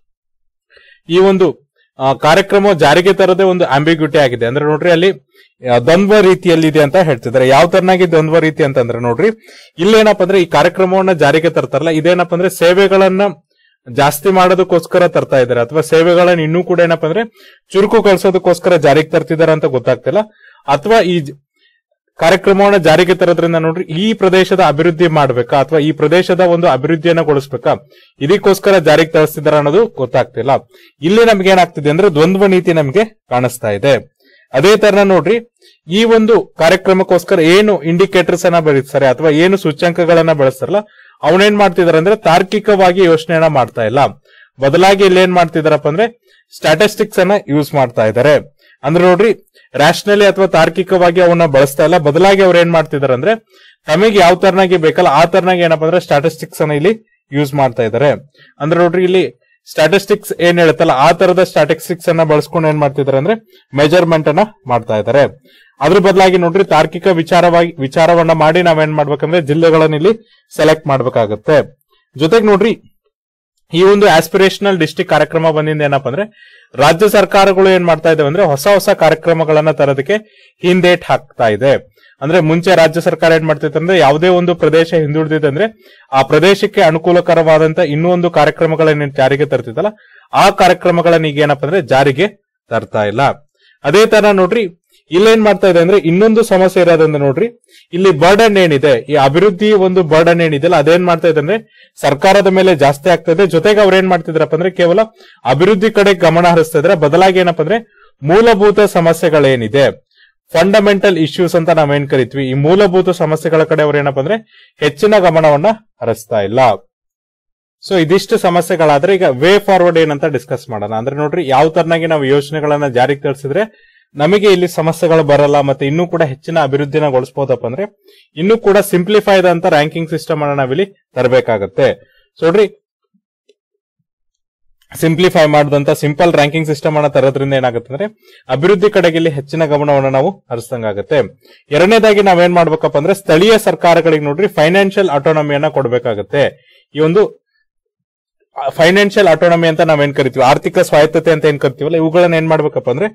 S1: ಈ ಒಂದು ಆ, ಕಾರ್ಯಕ್ರಮ ಜಾರಿಗೆ ತರದೇ ಒಂದು ಆಂಬಿಗ್ಯೂಟಿ ಆಗಿದೆ ಅಂದ್ರೆ ನೋಡ್ರಿ ಅಲ್ಲಿ ಆ, ದ್ವಂದ್ವ ರೀತಿಯಲ್ಲಿದೆ ಅಂತ ಹೇಳ್ತಿದ್ದಾರೆ ಯಾವ ತರನಾಗಿ ದ್ವಂದ್ವ ರೀತಿ ಅಂತಂದ್ರೆ ನೋಡ್ರಿ ಇಲ್ಲೇನಪ್ಪ ಅಂದ್ರೆ ಈ ಕಾರ್ಯಕ್ರಮವನ್ನ ಜಾರಿಗೆ ತರ್ತಾರಲ್ಲ ಇದೇನಪ್ಪ ಅಂದ್ರೆ ಸೇವೆಗಳನ್ನ ಜಾಸ್ತಿ ಮಾಡೋದಕ್ಕೋಸ್ಕರ ತರ್ತಾ ಇದ್ದಾರೆ ಅಥವಾ ಸೇವೆಗಳನ್ನ ಇನ್ನೂ ಕೂಡ ಏನಪ್ಪ ಅಂದ್ರೆ ಚುರುಕು ಕಳಿಸೋದಕ್ಕೋಸ್ಕರ ಜಾರಿಗೆ ತರ್ತಿದ್ದಾರೆ ಅಂತ ಗೊತ್ತಾಗ್ತಿಲ್ಲ ಅಥವಾ ಈ ಜ- ಕಾರ್ಯಕ್ರಮವನ್ನ ಜಾರಿಗೆ ತರೋದ್ರಿಂದ ನೋಡ್ರಿ ಈ ಪ್ರದೇಶದ ಅಭಿವೃದ್ಧಿ ಮಾಡ್ಬೇಕಾ ಅಥವಾ ಈ ಪ್ರದೇಶದ ಒಂದು ಅಭಿವೃದ್ಧಿಯನ್ನ ಗೊಳಿಸ್ಬೇಕಾ ಇದಕ್ಕೋಸ್ಕರ ಜಾರಿಗೆ ತರಿಸ್ತಿದಾರ ಅನ್ನೋದು ಗೊತ್ತಾಗ್ತಿಲ್ಲ ಇಲ್ಲಿ ನಮ್ಗೆ ಏನಾಗ್ತಿದೆ ಅಂದ್ರೆ ದ್ವಂದ್ವ ನೀತಿ ನಮ್ಗೆ ಕಾಣಿಸ್ತಾ ಇದೆ ಅದೇ ತರ ನೋಡ್ರಿ ಈ ಒಂದು ಕಾರ್ಯಕ್ರಮಕ್ಕೋಸ್ಕರ ಏನು ಇಂಡಿಕೇಟರ್ಸ್ ಅನ್ನ ಬೆಳೆಸ್ತಾರೆ ಅಥವಾ ಏನು ಸೂಚ್ಯಂಕಗಳನ್ನ ಬೆಳೆಸ್ತಾರಲ್ಲ ಅವನೇನ್ ಮಾಡ್ತಿದಾರೆ ಅಂದ್ರೆ ತಾರ್ಕಿಕವಾಗಿ ಯೋಚನೆಯನ್ನ ಮಾಡ್ತಾ ಇಲ್ಲ ಬದಲಾಗಿ ಇಲ್ಲಿ ಏನ್ ಮಾಡ್ತಿದಾರಪ್ಪ ಅಂದ್ರೆ ಸ್ಟಾಟಿಸ್ಟಿಕ್ಸ್ ಅನ್ನ ಯೂಸ್ ಮಾಡ್ತಾ ಇದ್ದಾರೆ ಅಂದ್ರೆ ನೋಡ್ರಿ ರ್ಯಾಷನಲಿ ಅಥವಾ ತಾರ್ಕಿಕವಾಗಿ ಅವನ್ನ ಬಳಸ್ತಾ ಇಲ್ಲ ಬದಲಾಗಿ ಅವ್ರು ಏನ್ ಮಾಡ್ತಿದಾರೆ ಅಂದ್ರೆ ತಮಗೆ ಯಾವ ತರನಾಗಿ ಬೇಕಲ್ಲ ಆ ತರನಾಗಿ ಏನಪ್ಪಾ ಅಂದ್ರೆ ಸ್ಟಾಟಿಸ್ಟಿಕ್ಸ್ ಅನ್ನ ಇಲ್ಲಿ ಯೂಸ್ ಮಾಡ್ತಾ ಇದ್ದಾರೆ ಅಂದ್ರೆ ನೋಡ್ರಿ ಇಲ್ಲಿ ಸ್ಟಾಟಿಸ್ಟಿಕ್ಸ್ ಏನ್ ಹೇಳುತ್ತಲ್ಲ ಆ ತರದ ಸ್ಟಾಟಿಸ್ಟಿಕ್ಸ್ ಅನ್ನ ಬಳಸ್ಕೊಂಡು ಏನ್ ಮಾಡ್ತಿದ್ದಾರೆ ಅಂದ್ರೆ ಮೆಜರ್ಮೆಂಟ್ ಅನ್ನ ಮಾಡ್ತಾ ಇದ್ದಾರೆ ಅದ್ರ ಬದಲಾಗಿ ನೋಡ್ರಿ ತಾರ್ಕಿಕ ವಿಚಾರವಾಗಿ ವಿಚಾರವನ್ನ ಮಾಡಿ ನಾವೇನ್ ಮಾಡ್ಬೇಕಂದ್ರೆ ಜಿಲ್ಲೆಗಳನ್ನ ಇಲ್ಲಿ ಸೆಲೆಕ್ಟ್ ಮಾಡ್ಬೇಕಾಗತ್ತೆ ಜೊತೆಗೆ ನೋಡ್ರಿ ಈ ಒಂದು ಆಸ್ಪಿರೇಷನಲ್ ಡಿಸ್ಟಿಕ್ ಕಾರ್ಯಕ್ರಮ ಬಂದಿಂದ ಏನಪ್ಪಾ ಅಂದ್ರೆ ರಾಜ್ಯ ಸರ್ಕಾರಗಳು ಏನ್ ಮಾಡ್ತಾ ಇದಾವೆ ಅಂದ್ರೆ ಹೊಸ ಹೊಸ ಕಾರ್ಯಕ್ರಮಗಳನ್ನ ತರೋದಕ್ಕೆ ಹಿಂದೇಟ್ ಹಾಕ್ತಾ ಇದೆ ಅಂದ್ರೆ ಮುಂಚೆ ರಾಜ್ಯ ಸರ್ಕಾರ ಏನ್ ಮಾಡ್ತಿತ್ತು ಅಂದ್ರೆ ಯಾವುದೇ ಒಂದು ಪ್ರದೇಶ ಹಿಂದುಳಿದಿದೆ ಅಂದ್ರೆ ಆ ಪ್ರದೇಶಕ್ಕೆ ಅನುಕೂಲಕರವಾದಂತ ಇನ್ನೂ ಒಂದು ಕಾರ್ಯಕ್ರಮಗಳನ್ನ ಜಾರಿಗೆ ತರ್ತಿತ್ತಲ್ಲ ಆ ಕಾರ್ಯಕ್ರಮಗಳನ್ನ ಈಗ ಏನಪ್ಪಾ ಅಂದ್ರೆ ಜಾರಿಗೆ ತರ್ತಾ ಇಲ್ಲ ಅದೇ ತರ ನೋಡ್ರಿ ಇಲ್ಲೇನ್ ಮಾಡ್ತಾ ಇದೆ ಅಂದ್ರೆ ಇನ್ನೊಂದು ಸಮಸ್ಯೆ ಇರೋದಂದ್ರೆ ನೋಡ್ರಿ ಇಲ್ಲಿ ಬರ್ಡನ್ ಏನಿದೆ ಈ ಅಭಿವೃದ್ಧಿ ಒಂದು ಬರ್ಡನ್ ಏನಿದೆಯಲ್ಲ ಅದೇನ್ ಮಾಡ್ತಾ ಇದೆ ಅಂದ್ರೆ ಸರ್ಕಾರದ ಮೇಲೆ ಜಾಸ್ತಿ ಆಗ್ತಾ ಇದೆ ಜೊತೆಗೆ ಅವ್ರು ಏನ್ ಮಾಡ್ತಿದ್ರಪ್ಪ ಅಂದ್ರೆ ಕೇವಲ ಅಭಿವೃದ್ಧಿ ಕಡೆ ಗಮನ ಹರಿಸ್ತಾ ಇದ್ರೆ ಬದಲಾಗಿ ಏನಪ್ಪ ಅಂದ್ರೆ ಮೂಲಭೂತ ಸಮಸ್ಯೆಗಳೇನಿದೆ ಫಂಡಮೆಂಟಲ್ ಇಶ್ಯೂಸ್ ಅಂತ ನಾವೇನ್ ಕರಿತೀವಿ ಈ ಮೂಲಭೂತ ಸಮಸ್ಯೆಗಳ ಕಡೆ ಅವ್ರು ಏನಪ್ಪ ಅಂದ್ರೆ ಹೆಚ್ಚಿನ ಗಮನವನ್ನ ಹರಿಸ್ತಾ ಇಲ್ಲ ಸೊ ಇದಿಷ್ಟು ಸಮಸ್ಯೆಗಳಾದ್ರೆ ಈಗ ವೇ ಫಾರ್ವರ್ಡ್ ಏನಂತ ಡಿಸ್ಕಸ್ ಮಾಡೋಣ ಅಂದ್ರೆ ನೋಡ್ರಿ ಯಾವ ತರನಾಗಿ ನಾವು ಯೋಜನೆಗಳನ್ನ ಜಾರಿಗೆ ತರಿಸಿದ್ರೆ ನಮಗೆ ಇಲ್ಲಿ ಸಮಸ್ಯೆಗಳು ಬರಲ್ಲ ಮತ್ತೆ ಇನ್ನೂ ಕೂಡ ಹೆಚ್ಚಿನ ಅಭಿವೃದ್ಧಿನ ಗೊಳಿಸಬಹುದಪ್ಪ ಅಂದ್ರೆ ಇನ್ನೂ ಕೂಡ ಸಿಂಪ್ಲಿಫೈಡ್ ಅಂತ ರ್ಯಾಂಕಿಂಗ್ ಸಿಸ್ಟಮ್ ಅನ್ನ ನಾವಿಲ್ಲಿ ತರಬೇಕಾಗತ್ತೆ ಸೊ ನೋಡ್ರಿ ಸಿಂಪ್ಲಿಫೈ ಮಾಡಿದಂತ ಸಿಂಪಲ್ ರ್ಯಾಂಕಿಂಗ್ ಸಿಸ್ಟಮ್ ಅನ್ನ ತರೋದ್ರಿಂದ ಏನಾಗುತ್ತೆ ಅಂದ್ರೆ ಅಭಿವೃದ್ಧಿ ಕಡೆಗೆ ಇಲ್ಲಿ ಹೆಚ್ಚಿನ ಗಮನವನ್ನು ನಾವು ಹರಿಸ್ದಂಗಾಗತ್ತೆ ಎರಡನೇದಾಗಿ ನಾವೇನ್ ಮಾಡ್ಬೇಕಪ್ಪ ಅಂದ್ರೆ ಸ್ಥಳೀಯ ಸರ್ಕಾರಗಳಿಗೆ ನೋಡ್ರಿ ಫೈನಾನ್ಷಿಯಲ್ ಆಟೋನಮಿಯನ್ನ ಕೊಡಬೇಕಾಗತ್ತೆ ಈ ಒಂದು ಫೈನಾನ್ಷಿಯಲ್ ಆಟೋನಮಿ ಅಂತ ನಾವೇನ್ ಕರಿತೀವಿ ಆರ್ಥಿಕ ಸ್ವಾಯತ್ತತೆ ಅಂತ ಏನ್ ಕರಿತೀವಲ್ಲ ಇವುಗಳನ್ನ ಏನ್ ಮಾಡ್ಬೇಕಪ್ಪ ಅಂದ್ರೆ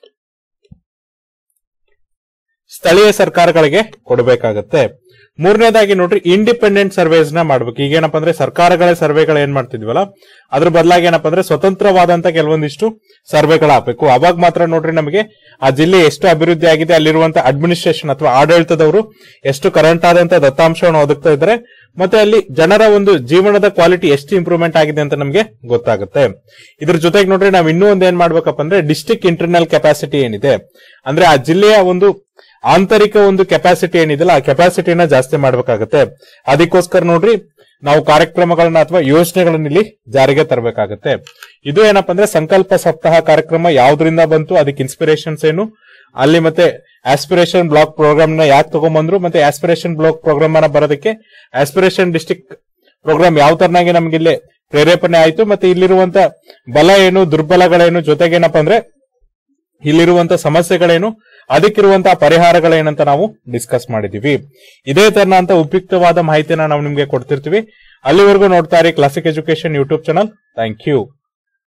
S1: ಸ್ಥಳೀಯ ಸರ್ಕಾರಗಳಿಗೆ ಕೊಡಬೇಕಾಗತ್ತೆ ಮೂರನೇದಾಗಿ ನೋಡ್ರಿ ಇಂಡಿಪೆಂಡೆಂಟ್ ಸರ್ವೇಸ್ ನ ಮಾಡ್ಬೇಕು ಈಗೇನಪ್ಪ ಅಂದ್ರೆ ಸರ್ಕಾರಗಳ ಸರ್ವೆಗಳು ಏನ್ ಮಾಡ್ತಿದ್ವಲ್ಲ ಅದ್ರ ಬದಲಾಗಿ ಏನಪ್ಪ ಅಂದ್ರೆ ಸ್ವತಂತ್ರವಾದಂತ ಕೆಲವೊಂದಿಷ್ಟು ಸರ್ವೆಗಳಾಗಬೇಕು ಅವಾಗ ಮಾತ್ರ ನೋಡ್ರಿ ನಮಗೆ ಆ ಜಿಲ್ಲೆ ಎಷ್ಟು ಅಭಿವೃದ್ಧಿ ಆಗಿದೆ ಅಲ್ಲಿರುವಂತ ಅಡ್ಮಿನಿಸ್ಟ್ರೇಷನ್ ಅಥವಾ ಆಡಳಿತದವರು ಎಷ್ಟು ಕರೆಂಟ್ ಆದಂತ ದತ್ತಾಂಶವನ್ನು ಒದಗ್ತಾ ಇದ್ದಾರೆ ಮತ್ತೆ ಅಲ್ಲಿ ಜನರ ಒಂದು ಜೀವನದ ಕ್ವಾಲಿಟಿ ಎಷ್ಟು ಇಂಪ್ರೂವ್ಮೆಂಟ್ ಆಗಿದೆ ಅಂತ ನಮಗೆ ಗೊತ್ತಾಗುತ್ತೆ ಇದ್ರ ಜೊತೆಗೆ ನೋಡ್ರಿ ನಾವ್ ಇನ್ನೂ ಒಂದ್ ಏನ್ ಮಾಡ್ಬೇಕಪ್ಪ ಅಂದ್ರೆ ಡಿಸ್ಟಿಕ್ ಇಂಟರ್ನಲ್ ಕೆಪಾಸಿಟಿ ಏನಿದೆ ಅಂದ್ರೆ ಆ ಜಿಲ್ಲೆಯ ಒಂದು ಆಂತರಿಕ ಒಂದು ಕೆಪಾಸಿಟಿ ಏನಿದೆಯಲ್ಲ ಆ ಕೆಪಾಸಿಟಿನ ಜಾಸ್ತಿ ಮಾಡ್ಬೇಕಾಗತ್ತೆ ಅದಕ್ಕೋಸ್ಕರ ನೋಡ್ರಿ ನಾವು ಕಾರ್ಯಕ್ರಮಗಳನ್ನ ಅಥವಾ ಯೋಜನೆಗಳನ್ನ ಇಲ್ಲಿ ಜಾರಿಗೆ ತರಬೇಕಾಗತ್ತೆ ಇದು ಏನಪ್ಪಾ ಅಂದ್ರೆ ಸಂಕಲ್ಪ ಸಪ್ತಾಹ ಕಾರ್ಯಕ್ರಮ ಯಾವ್ದ್ರಿಂದ ಬಂತು ಅದಕ್ಕೆ ಇನ್ಸ್ಪಿರೇಷನ್ಸ್ ಏನು ಅಲ್ಲಿ ಮತ್ತೆ ಆಸ್ಪಿರೇಷನ್ ಬ್ಲಾಕ್ ಪ್ರೋಗ್ರಾಮ್ ನ ಯಾಕೆ ತಗೊಂಡ್ಬಂದ್ರು ಮತ್ತೆ ಆಸ್ಪಿರೇಷನ್ ಬ್ಲಾಕ್ ಪ್ರೋಗ್ರಾಮ್ ಅನ್ನ ಬರೋದಕ್ಕೆ ಆಸ್ಪಿರೇಷನ್ ಡಿಸ್ಟಿಕ್ ಪ್ರೋಗ್ರಾಮ್ ಯಾವ ತರನಾಗಿ ನಮ್ಗೆ ಇಲ್ಲಿ ಪ್ರೇರೇಪಣೆ ಆಯ್ತು ಮತ್ತೆ ಇಲ್ಲಿರುವಂತ ಬಲ ಏನು ದುರ್ಬಲಗಳೇನು ಜೊತೆಗೇನಪ್ಪ ಅಂದ್ರೆ ಇಲ್ಲಿರುವಂತ ಸಮಸ್ಯೆಗಳೇನು ಅದಕ್ಕಿರುವಂತಹ ಪರಿಹಾರಗಳೇನಂತ ನಾವು ಡಿಸ್ಕಸ್ ಮಾಡಿದೀವಿ ಇದೇ ತರನಂತ ಉಪಯುಕ್ತವಾದ ಮಾಹಿತಿನ ನಾವು ನಿಮ್ಗೆ ಕೊಡ್ತಿರ್ತೀವಿ ಅಲ್ಲಿವರೆಗೂ ನೋಡ್ತಾ ಇರಿ classic education YouTube channel thank you